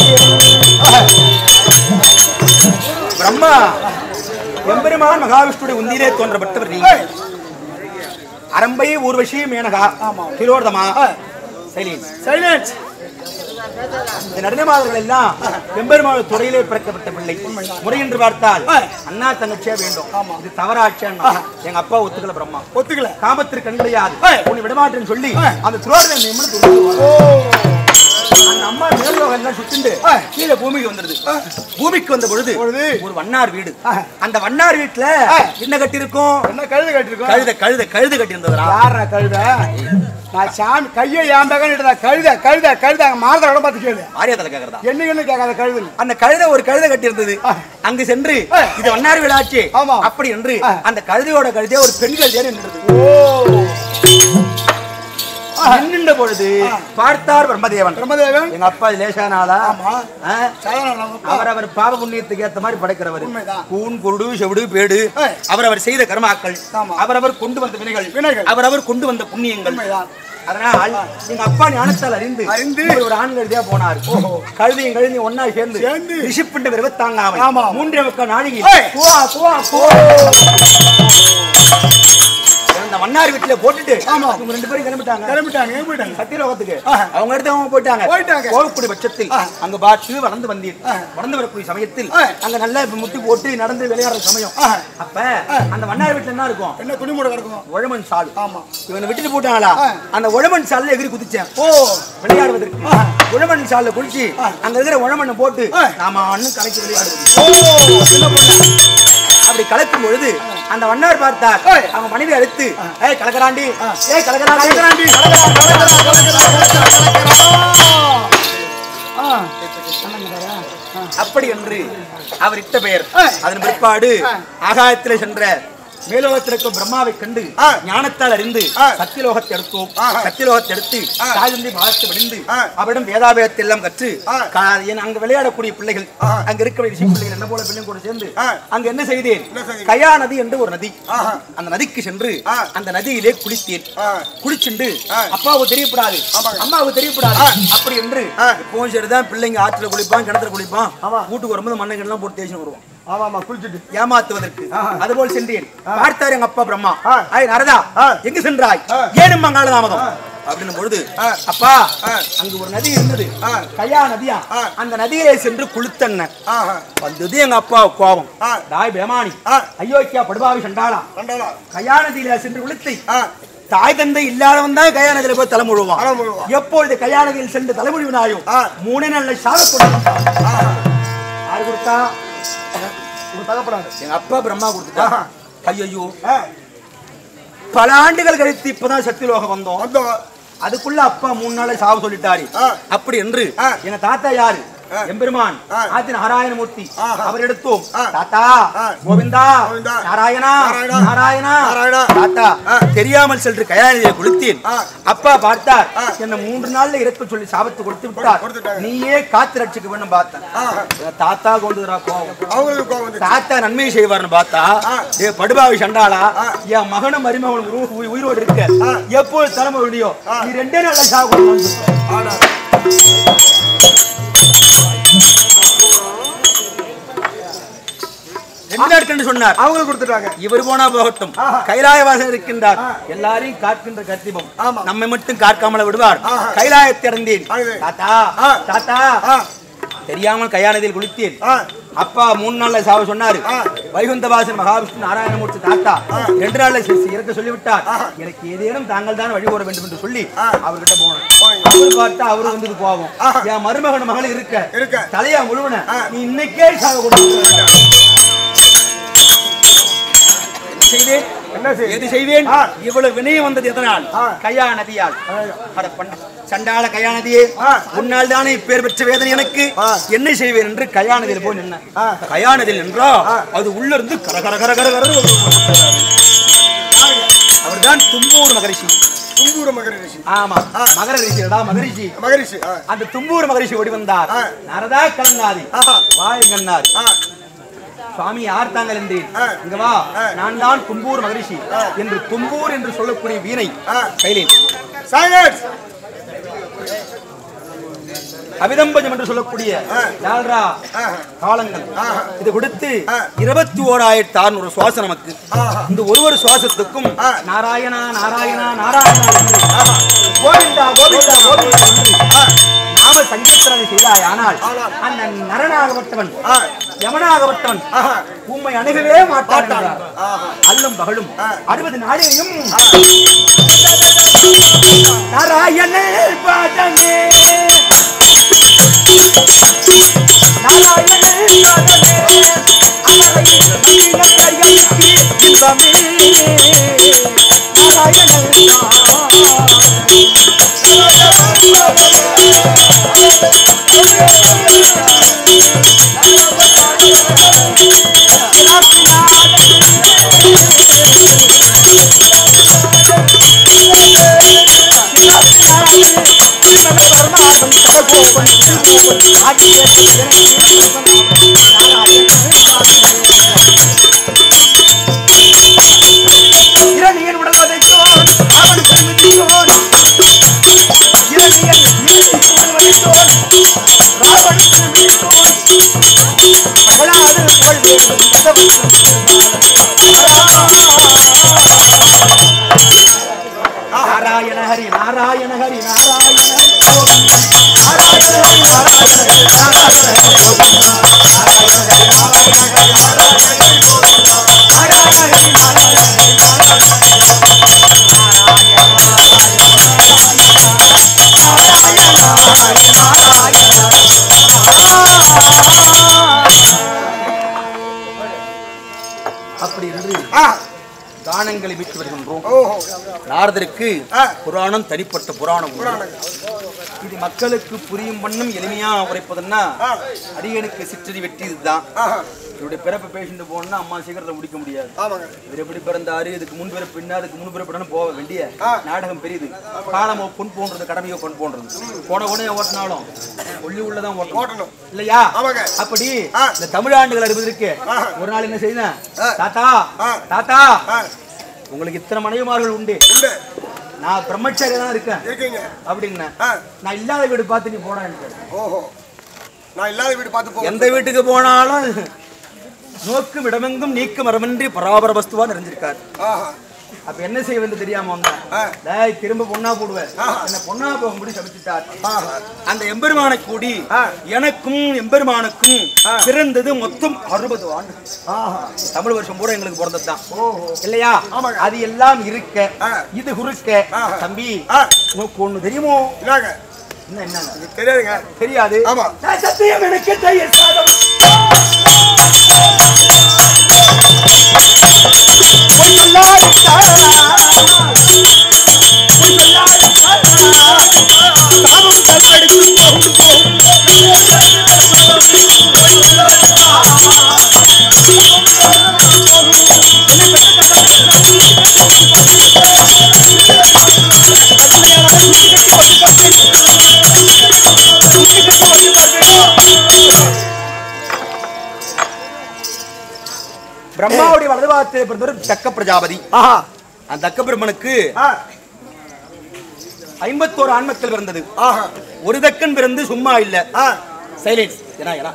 [SPEAKER 1] பிரம்மா எம்பெருமான் மகாவிஷ்ணுடைய உந்தியிலே தோன்றப்பட்டவர் நீ
[SPEAKER 2] ஏய்,
[SPEAKER 1] அரம்பை ஊர்வசி மேனகா திரோர்தமா சைலீன்
[SPEAKER 2] சைலன்ஸ்
[SPEAKER 1] இந்த நடினமாதர்கள் எல்லாம் எம்பெருமான துறையிலே பிறக்கப்பட்ட பிள்ளை முறை என்று பார்த்தால்
[SPEAKER 2] ஆ.
[SPEAKER 1] அண்ணா தங்கச்சியா வேண்டும் இது தவறாட்சியா எங்க அப்பா ஒத்துக்கல பிரம்மா
[SPEAKER 2] ஒத்துக்கல
[SPEAKER 1] காமத்திற்கு கண் கிடையாது
[SPEAKER 2] ஆ.
[SPEAKER 1] உன்னை விடமாட்டேன்னு சொல்லி
[SPEAKER 2] ஆ.
[SPEAKER 1] அந்த துரோதனை நிமிர்ந்து துரத்துவார்.
[SPEAKER 2] ஓ
[SPEAKER 1] அந்த அம்மா மேலோகம் எல்லாம் சுத்திண்டு
[SPEAKER 2] ஆ.
[SPEAKER 1] கீழே பூமிக்கு வந்துருது பூமிக்கு வந்த பொழுது
[SPEAKER 2] பொழுது.
[SPEAKER 1] ஒரு வண்ணார் வீடு
[SPEAKER 2] ஆ.
[SPEAKER 1] அந்த வண்ணார் வீட்டுல
[SPEAKER 2] ஆ.
[SPEAKER 1] என்ன கட்டி இருக்கும்
[SPEAKER 2] என்ன கழுது கட்டிருக்கோம்
[SPEAKER 1] கழுத கழுத கழுது கட்டி இருந்ததுடா
[SPEAKER 2] யாரா கழுத நான் சாமி கையை என் பக்கம் கழுத கழுத கழுத அங்க மாறுற இடம் பார்த்து கேளு
[SPEAKER 1] ஆரியத்துல கேக்குறதா
[SPEAKER 2] என்ன என்ன கேட்காத கழுது
[SPEAKER 1] அந்த கழுதை ஒரு கழுதை கட்டி இருந்தது
[SPEAKER 2] ஆ.
[SPEAKER 1] அங்கு சென்று
[SPEAKER 2] ஆ.
[SPEAKER 1] இது வண்ணார் வீடாச்சு
[SPEAKER 2] ஆமா.
[SPEAKER 1] அப்படி என்று
[SPEAKER 2] ஆ.
[SPEAKER 1] அந்த கழுதையோட கழுதைய ஒரு பெண் கழுதையா நின்றது
[SPEAKER 2] ஓ
[SPEAKER 1] நின்ற பொழுது பார்த்தார் பிரம்மதேவன்
[SPEAKER 2] பிரம்மதேவன்
[SPEAKER 1] எங்க அப்பா லேசான ஆளா
[SPEAKER 2] ஆமா.
[SPEAKER 1] ஆ?
[SPEAKER 2] சாதாரண அளவுப்பா.
[SPEAKER 1] அவர் அவர் பாவ புண்ணியத்துக்கு ஏத்த மாதிரி படைக்கிறவர்
[SPEAKER 2] உண்மைதான்.
[SPEAKER 1] கூன் குருடு செவிடு பேடு
[SPEAKER 2] ஏய்.
[SPEAKER 1] அவரவர் செய்த கர்மாக்கள்
[SPEAKER 2] ஆமா.
[SPEAKER 1] அவரவர் கொண்டு வந்த வினைகள்
[SPEAKER 2] வினைகள்.
[SPEAKER 1] அவரவர் கொண்டு வந்த புண்ணியங்கள்
[SPEAKER 2] உண்மைதான்.
[SPEAKER 1] அதனால் எங்க அப்பா ஞானத்தால் அறிந்து
[SPEAKER 2] அறிந்து.
[SPEAKER 1] இப்படி ஒரு ஆண் கழுதியா போனார் கழுதியும் கழுதியும் ஒன்னா சேர்ந்து
[SPEAKER 2] சேர்ந்து.
[SPEAKER 1] ரிஷிப்பிண்ட விரவ தாங்காமல்
[SPEAKER 2] ஆமா.
[SPEAKER 1] மூன்றே முக்கால் நாளைக்கு
[SPEAKER 2] ஏய்.
[SPEAKER 1] குவா குவா குவா அந்த மன்னார் வீட்டுல போட்டுட்டு
[SPEAKER 2] ஆமா.
[SPEAKER 1] இவங்க ரெண்டு பேரும் கிளம்பிட்டாங்க
[SPEAKER 2] கிளம்பிட்டாங்க எங்க போயிட்டாங்க
[SPEAKER 1] சத்தியலோகத்துக்கு
[SPEAKER 2] ஆஹா.
[SPEAKER 1] அவங்க எடுத்து அவங்க போயிட்டாங்க
[SPEAKER 2] போயிட்டாங்க.
[SPEAKER 1] போகக்கூடிய பட்சத்தில்
[SPEAKER 2] ஆ.
[SPEAKER 1] அங்க பார்த்து வளர்ந்து வந்தீர் வளர்ந்து வரக்கூடிய சமயத்தில்
[SPEAKER 2] ஆ.
[SPEAKER 1] அங்க நல்லா முட்டி போட்டு நடந்து விளையாடுற சமயம்
[SPEAKER 2] ஆ.
[SPEAKER 1] அப்ப அந்த மன்னார் வீட்டுல என்ன இருக்கும்
[SPEAKER 2] என்ன துணி மூட கிடக்கும்
[SPEAKER 1] உழமன் சால்
[SPEAKER 2] ஆமா
[SPEAKER 1] இவனை விட்டுட்டு போட்டாங்களா
[SPEAKER 2] ஆ.
[SPEAKER 1] அந்த உழமன் சால்ல எகிரி குதிச்சேன்
[SPEAKER 2] ஓ
[SPEAKER 1] விளையாடுவதற்கு
[SPEAKER 2] ஆ.
[SPEAKER 1] உழமன் சால்ல குளிச்சு அங்க இருக்கிற உழமண்ணை போட்டு
[SPEAKER 2] ஆ.
[SPEAKER 1] நாம அண்ணன் கலைக்கு விளையாடுவது
[SPEAKER 2] ஓ
[SPEAKER 1] சின்ன பொண்ணு. அப்படி கலக்கும் பொழுது அந்த வண்ணார் பார்த்தார்
[SPEAKER 2] ஏய்.
[SPEAKER 1] அவங்க மனைவி அழைத்து ஏய் கலக்கராண்டி ஏய் கலக்கராண்டி
[SPEAKER 2] கலக்கராண்டி. ஆ
[SPEAKER 1] அப்படி என்று அவர் இட்ட பெயர்
[SPEAKER 2] ஏய்.
[SPEAKER 1] அதன் பிற்பாடு ஆகாயத்திலே சென்ற மேலோகத்தில் இருக்கும் பிரம்மாவை கண்டு
[SPEAKER 2] ஆ.
[SPEAKER 1] ஞானத்தால் அறிந்து
[SPEAKER 2] ஆ.
[SPEAKER 1] சத்தியலோகத்தை எடுத்தோம்
[SPEAKER 2] ஆஹா.
[SPEAKER 1] சத்தியலோகத்தை எடுத்து
[SPEAKER 2] ஆ.
[SPEAKER 1] தாய்தந்தை மகாத்து படிந்து
[SPEAKER 2] ஆ.
[SPEAKER 1] அவரிடம் வேதாபயத்தை எல்லாம் கற்று
[SPEAKER 2] ஆ.
[SPEAKER 1] கா- என் அங்க விளையாடக்கூடிய பிள்ளைகள்
[SPEAKER 2] ஆ.
[SPEAKER 1] அங்க இருக்கிற ரிஷி பிள்ளைகள் என்ன போல பிள்ளைங்க கூட சேர்ந்து
[SPEAKER 2] ஆ.
[SPEAKER 1] அங்க என்ன செய்தேன்
[SPEAKER 2] என்ன செய்தீங்க?
[SPEAKER 1] கயா நதி என்று ஒரு நதி
[SPEAKER 2] ஆஹா.
[SPEAKER 1] அந்த நதிக்கு சென்று
[SPEAKER 2] ஆ.
[SPEAKER 1] அந்த நதியிலே குளித்தேன்
[SPEAKER 2] ஆ.
[SPEAKER 1] குளிச்சுண்டு
[SPEAKER 2] ஆ.
[SPEAKER 1] அப்பாவுக்கு தெரியப்படாது
[SPEAKER 2] ஆமாங்க.
[SPEAKER 1] அம்மாவுக்கு தெரியப்படாது அப்படி என்று
[SPEAKER 2] ஆ.
[SPEAKER 1] இப்பவும் சரிதான் பிள்ளைங்க ஆற்றுல குளிப்பான் கிணத்துல குளிப்பான்
[SPEAKER 2] ஆமா.
[SPEAKER 1] வீட்டுக்கு வரும்போது மண்ணெல்லாம் எல்லாம் போட்டு தேய்ச்சி வருவோம்
[SPEAKER 2] ஆமா ஆமா குளிச்சுட்டு
[SPEAKER 1] ஏமாத்துவதற்கு
[SPEAKER 2] ஆஹா.
[SPEAKER 1] அதுபோல் சென்றேன் பார்த்தார் எங்க அப்பா பிரம்மா
[SPEAKER 2] ஆ.
[SPEAKER 1] ஐய் நரதா
[SPEAKER 2] ஆ.
[SPEAKER 1] எங்க சென்றாய்
[SPEAKER 2] ஆ.
[SPEAKER 1] ஏனும் மங்காள தாமதம் அப்படின்னும் பொழுது
[SPEAKER 2] ஆ.
[SPEAKER 1] அப்பா
[SPEAKER 2] ஆ.
[SPEAKER 1] அங்கு ஒரு நதி இருந்தது
[SPEAKER 2] ஆ.
[SPEAKER 1] கையா நதியா
[SPEAKER 2] ஆ.
[SPEAKER 1] அந்த நதியிலே சென்று குளித்தண்ணன்
[SPEAKER 2] ஆஹா
[SPEAKER 1] வந்தது எங்க அப்பா கோபம்
[SPEAKER 2] ஆ.
[SPEAKER 1] தாய் பேமானி
[SPEAKER 2] ஆ.
[SPEAKER 1] ஐயோக்கியா படுபாவி சண்டாளா
[SPEAKER 2] கண்டாளா
[SPEAKER 1] கயா நதியில சென்று குளித்தை
[SPEAKER 2] ஆ
[SPEAKER 1] தாய் தந்தை இல்லாதவன் தான் கயாநதியில போய் தலைமுழுவான்
[SPEAKER 2] தலைமுழுவான்.
[SPEAKER 1] எப்பொழுது கயாநதியில் சென்று தலைமுழுவினாயோ
[SPEAKER 2] ஆ.
[SPEAKER 1] மூணே நல்ல சாக கொடுத்தான்
[SPEAKER 2] ஆஹா
[SPEAKER 1] யாரு கொடுத்தா
[SPEAKER 2] உங்க தகப்படாது
[SPEAKER 1] எங்க அப்பா பிரம்மா கொடுத்துட்டா
[SPEAKER 2] ஆஹா.
[SPEAKER 1] ஐயோ
[SPEAKER 2] ஆ
[SPEAKER 1] பல ஆண்டுகள் கழித்து இப்பதான் சத்தியலோகம் வந்தோம்
[SPEAKER 2] வந்தோம்
[SPEAKER 1] அதுக்குள்ள அப்பா மூணு நாள் சாவு சொல்லிட்டாரு
[SPEAKER 2] ஆ.
[SPEAKER 1] அப்படி என்று
[SPEAKER 2] ஆ.
[SPEAKER 1] எங்க தாத்தா யாரு
[SPEAKER 2] ஆ.
[SPEAKER 1] எம்பெருமான்
[SPEAKER 2] ஆ.
[SPEAKER 1] ஆதி நாராயணமூர்த்தி
[SPEAKER 2] ஆஹா.
[SPEAKER 1] அவர் எடுத்தோம்
[SPEAKER 2] ஆ.
[SPEAKER 1] தாத்தா
[SPEAKER 2] ஆ.
[SPEAKER 1] கோவிந்தா
[SPEAKER 2] கோவிந்தா.
[SPEAKER 1] நாராயணா
[SPEAKER 2] நாராயணா.
[SPEAKER 1] நாராயணா
[SPEAKER 2] நாராயணா.
[SPEAKER 1] தாத்தா
[SPEAKER 2] ஆ.
[SPEAKER 1] தெரியாமல் சென்று கயாநிதியை குளித்தேன்
[SPEAKER 2] ஆ.
[SPEAKER 1] அப்பா பார்த்தார்
[SPEAKER 2] ஆ.
[SPEAKER 1] என்ன மூன்று நாள்ல இறக்க சொல்லி சாபத்து கொடுத்து விட்டார்
[SPEAKER 2] கொடுத்துட்டாங்க.
[SPEAKER 1] நீயே காத்து ரட்சிக்க வேண்டும் பார்த்தேன்
[SPEAKER 2] ஆஹா
[SPEAKER 1] எங்க தாத்தா கொண்டு வரா கோவம்
[SPEAKER 2] அவங்களுக்கு கோவம் வந்துச்சு
[SPEAKER 1] தாத்தா நன்மை செய்வார்னு பார்த்தா
[SPEAKER 2] ஆ.
[SPEAKER 1] ஏ படுபாவி சண்டாளா
[SPEAKER 2] ஆ.
[SPEAKER 1] என் மகனும் மருமகனும் உரு- உயி- உயிரோடு இருக்க
[SPEAKER 2] ஆ.
[SPEAKER 1] எப்போது தலைமை விடியோ
[SPEAKER 2] ஆ.
[SPEAKER 1] நீ ரெண்டே நாள்ல சாகும்
[SPEAKER 2] ஆடா
[SPEAKER 1] ரெண்டு நாட்கள் சொன்னார்
[SPEAKER 2] அவங்களுக்கு கொடுத்துட்டாங்க
[SPEAKER 1] இவர் போனா போகட்டும்
[SPEAKER 2] ஆஹா.
[SPEAKER 1] கைலாயவாசன் இருக்கின்றார் எல்லாரையும் காக்கின்ற கர்த்திபம்
[SPEAKER 2] ஆமா.
[SPEAKER 1] நம்மை மட்டும் காக்காமல விடுவார்
[SPEAKER 2] ஆஹா.
[SPEAKER 1] கைலாயத்தை அடைந்தேன்
[SPEAKER 2] அழுது.
[SPEAKER 1] தாத்தா
[SPEAKER 2] ஆ.
[SPEAKER 1] தாத்தா
[SPEAKER 2] ஆ
[SPEAKER 1] தெரியாமல் கையானதில் குளித்தேன்
[SPEAKER 2] ஆ
[SPEAKER 1] அப்பா மூணு நாள்ல சாவ சொன்னாரு
[SPEAKER 2] ஆ.
[SPEAKER 1] வைகுந்தவாசன் மகாவிஷ்ணு நாராயணமூர்த்தி தாத்தா ரெண்டு நாள்ல சி- சி- இறக்க சொல்லிவிட்டார் எனக்கு ஏதேனும் தாங்கள் தான் வழி கூற வேண்டும் என்று சொல்லி
[SPEAKER 2] ஆ.
[SPEAKER 1] அவர்கிட்ட போனேன்
[SPEAKER 2] போனீங்க.
[SPEAKER 1] அவர் பார்த்தா அவரு வந்து போவோம்
[SPEAKER 2] ஆஹா.
[SPEAKER 1] என் மருமகன் மகள் இருக்க
[SPEAKER 2] இருக்க.
[SPEAKER 1] தலையா முழுவன
[SPEAKER 2] ஆ.
[SPEAKER 1] நீ இன்னைக்கே சாக கொடுத்து செய்தேன்
[SPEAKER 2] என்ன செய்ய
[SPEAKER 1] எது செய்வேன்
[SPEAKER 2] ஆ.
[SPEAKER 1] இவ்வளவு வினயம் வந்தது எதனால்
[SPEAKER 2] ஆ.
[SPEAKER 1] கையா நதியால் அட பண்ண சண்டாள கயா நதியே
[SPEAKER 2] ஆ.
[SPEAKER 1] உன்னால் தானே இப்பேர் பெற்ற வேதனை எனக்கு
[SPEAKER 2] ஆ.
[SPEAKER 1] என்ன செய்வேன் என்று கயா நதியில் போய் நின்ன
[SPEAKER 2] ஆ.
[SPEAKER 1] கயா நதியில் என்றா
[SPEAKER 2] ஆ.
[SPEAKER 1] அது உள்ள இருந்து கர கர கர கர கர அவர்தான் தும்பூர் மகரிஷி
[SPEAKER 2] தும்பூர மகரிஷி
[SPEAKER 1] ஆமா
[SPEAKER 2] ஆ.
[SPEAKER 1] மகர ரிஷிடா மகரிஷி
[SPEAKER 2] மகரிஷி ஆ
[SPEAKER 1] அந்த தும்பூர் மகரிஷி ஓடி வந்தார்
[SPEAKER 2] ஆ.
[SPEAKER 1] நரதா கலங்காதி
[SPEAKER 2] ஆஹா.
[SPEAKER 1] வாய் கண்ணார்
[SPEAKER 2] ஆ
[SPEAKER 1] சுவாமி யார் தாங்கள் என்றேன்
[SPEAKER 2] ஆ.
[SPEAKER 1] இங்க வா
[SPEAKER 2] ஆ.
[SPEAKER 1] நான் தான் தும்பூர் மகரிஷி
[SPEAKER 2] ஆ.
[SPEAKER 1] என்று தும்பூர் என்று சொல்லக்கூடிய வீணை
[SPEAKER 2] ஆ.
[SPEAKER 1] கையிலேன்
[SPEAKER 2] சைலன்ஸ்
[SPEAKER 1] அபிதம்பஜம் என்று சொல்லக்கூடிய
[SPEAKER 2] ஆ.
[SPEAKER 1] யாழ்ரா
[SPEAKER 2] ஆஹா.
[SPEAKER 1] காலங்கள்
[SPEAKER 2] ஆஹா.
[SPEAKER 1] இது கொடுத்து
[SPEAKER 2] ஆ.
[SPEAKER 1] இருபத்தி ஓராயிரத்தி அறுநூறு சுவாசம் நமக்கு
[SPEAKER 2] ஆஹா.
[SPEAKER 1] இந்த ஒரு ஒரு சுவாசத்துக்கும்
[SPEAKER 2] ஆ.
[SPEAKER 1] நாராயணா நாராயணா நாராயணா என்று கோவிந்தா கோவிந்தா கோவிந்தா என்று நாம சங்கீர்த்தனை செய்தாய் ஆனால்
[SPEAKER 2] ஆனால்.
[SPEAKER 1] அந்த நரனாகப்பட்டவன்
[SPEAKER 2] ஆ
[SPEAKER 1] யமனாகப்பட்டவன்
[SPEAKER 2] ஆஹா
[SPEAKER 1] உம்மை அணுகவே மாட்டான் என்றார்.
[SPEAKER 2] ஆஹா
[SPEAKER 1] அல்லும் பகலும்
[SPEAKER 2] ஆ.
[SPEAKER 1] அறுபது நாளையும் நாராயணர் பாதமே நாராயணர் பாதமே அமரை மகிழ கையெழுத்தி இன்பமே நாராயணர் இரணியன் உடல் வதைத்தோன் அவன் கைவிட்டோன் இரணியன் உடல் வதைத்தோன் ராவணன் விழித்தோன் அகலாது புகழ் வேண்டும் கதவு
[SPEAKER 3] நியமித்து வருகின்றோம்
[SPEAKER 2] ஓஹோ
[SPEAKER 3] நாரதருக்கு
[SPEAKER 2] ஆ.
[SPEAKER 3] புராணம் தனிப்பட்ட புராணம் உண்டு.
[SPEAKER 2] புராணங்கள்.
[SPEAKER 3] இது மக்களுக்கு புரியும் வண்ணம் எளிமையா உரைப்பதுன்னா
[SPEAKER 2] ஆ.
[SPEAKER 3] அடியனுக்கு சிற்றடி வெற்றி இதுதான்
[SPEAKER 2] ஆஹா
[SPEAKER 3] இவருடைய பிறப்பை பேசிட்டு போனா அம்மா சீக்கிரத்தை முடிக்க முடியாது
[SPEAKER 2] ஆமாங்க
[SPEAKER 3] இவர் எப்படி பிறந்தாரு இதுக்கு முன் பிறப்பு என்ன அதுக்கு முன் பிறப்புன்னு போக வேண்டிய
[SPEAKER 2] ஆ.
[SPEAKER 3] நாடகம் பெரியது காலமோ பொன் போன்றது கடமையோ பொன் போன்றது போன உடனே ஓட்டினாலும் ஒள்ளி உள்ளதான் ஓட்டணும்
[SPEAKER 2] ஓட்டணும்.
[SPEAKER 3] இல்லையா
[SPEAKER 2] ஆமாங்க.
[SPEAKER 3] அப்படி
[SPEAKER 2] ஆ.
[SPEAKER 3] இந்த தமிழாண்டுகள் அறுபதற்கு
[SPEAKER 2] ஆ.
[SPEAKER 3] ஒரு நாள் என்ன செய்தேன்
[SPEAKER 2] ஆ.
[SPEAKER 3] தாத்தா
[SPEAKER 2] ஆ.
[SPEAKER 3] தாத்தா
[SPEAKER 2] ஆ
[SPEAKER 3] உங்களுக்கு இத்தனை மனைவிமார்கள் உண்டு
[SPEAKER 2] உண்டு
[SPEAKER 3] நான் பிரம்மச்சாரியா தான் இருக்கேன்
[SPEAKER 2] இருக்கீங்க
[SPEAKER 3] அப்படின்னா
[SPEAKER 2] ஆ
[SPEAKER 3] நான் இல்லாத வீடு பார்த்து நீ போடான்னு
[SPEAKER 2] ஓஹோ நான் இல்லாத வீடு பார்த்து போ
[SPEAKER 3] எந்த வீட்டுக்கு போனாலும் நோக்கும் இடமெங்கும் நீக்கும் மரமின்றி பராபர வஸ்துவா நிறைஞ்சிருக்காரு
[SPEAKER 2] ஆஹா
[SPEAKER 3] அப்ப என்ன செய்வது தெரியாம வந்தேன்
[SPEAKER 2] ஆ.
[SPEAKER 3] டேய் திரும்ப பொண்ணா போடுவேன்
[SPEAKER 2] ஆஹா.
[SPEAKER 3] என்ன பொண்ணா போகும்படி சமைச்சிட்டார்
[SPEAKER 2] ஆஹா
[SPEAKER 3] அந்த எம்பெருமானை கூடி
[SPEAKER 2] ஆ.
[SPEAKER 3] எனக்கும் எம்பெருமானுக்கும்
[SPEAKER 2] ஆ.
[SPEAKER 3] பிறந்தது மொத்தம் அறுபது ஆண்டு
[SPEAKER 2] ஆஹா
[SPEAKER 3] தமிழ் வருஷம் கூட எங்களுக்கு பிறந்ததுதான்
[SPEAKER 2] ஓஹோ
[SPEAKER 3] இல்லையா
[SPEAKER 2] ஆமாங்க.
[SPEAKER 3] அது எல்லாம் இருக்க
[SPEAKER 2] ஆ.
[SPEAKER 3] இது குறுக்க
[SPEAKER 2] ஆஹா.
[SPEAKER 3] தம்பி
[SPEAKER 2] ஆ
[SPEAKER 3] உனக்கு ஒண்ணு தெரியுமோ
[SPEAKER 2] என்னங்க
[SPEAKER 3] என்ன என்ன
[SPEAKER 2] இது தெரியாதுங்க
[SPEAKER 3] தெரியாது
[SPEAKER 2] ஆமா.
[SPEAKER 3] நான் சத்தியம் எனக்கு தயிர் சாதம் பொய்யெல்லாம் இருக்கா? பொய்யெல்லாம் இருக்கா? சாபம் கருவெடுத்து கொண்டு போகும். பிரம்மாவுடைய வலதுபாகத்தில் பிறந்தவர் தக்க பிரஜாபதி
[SPEAKER 2] ஆஹா
[SPEAKER 3] அந்த தக்க பிரம்மனுக்கு
[SPEAKER 2] ஆ
[SPEAKER 3] ஐம்பத்தோரு ஆண்மக்கள் பிறந்தது
[SPEAKER 2] ஆஹா
[SPEAKER 3] ஒரு தக்கன் பிறந்து சும்மா இல்ல
[SPEAKER 2] ஆ
[SPEAKER 3] சைலன்ஸ் ஏன்னா ஏன்னா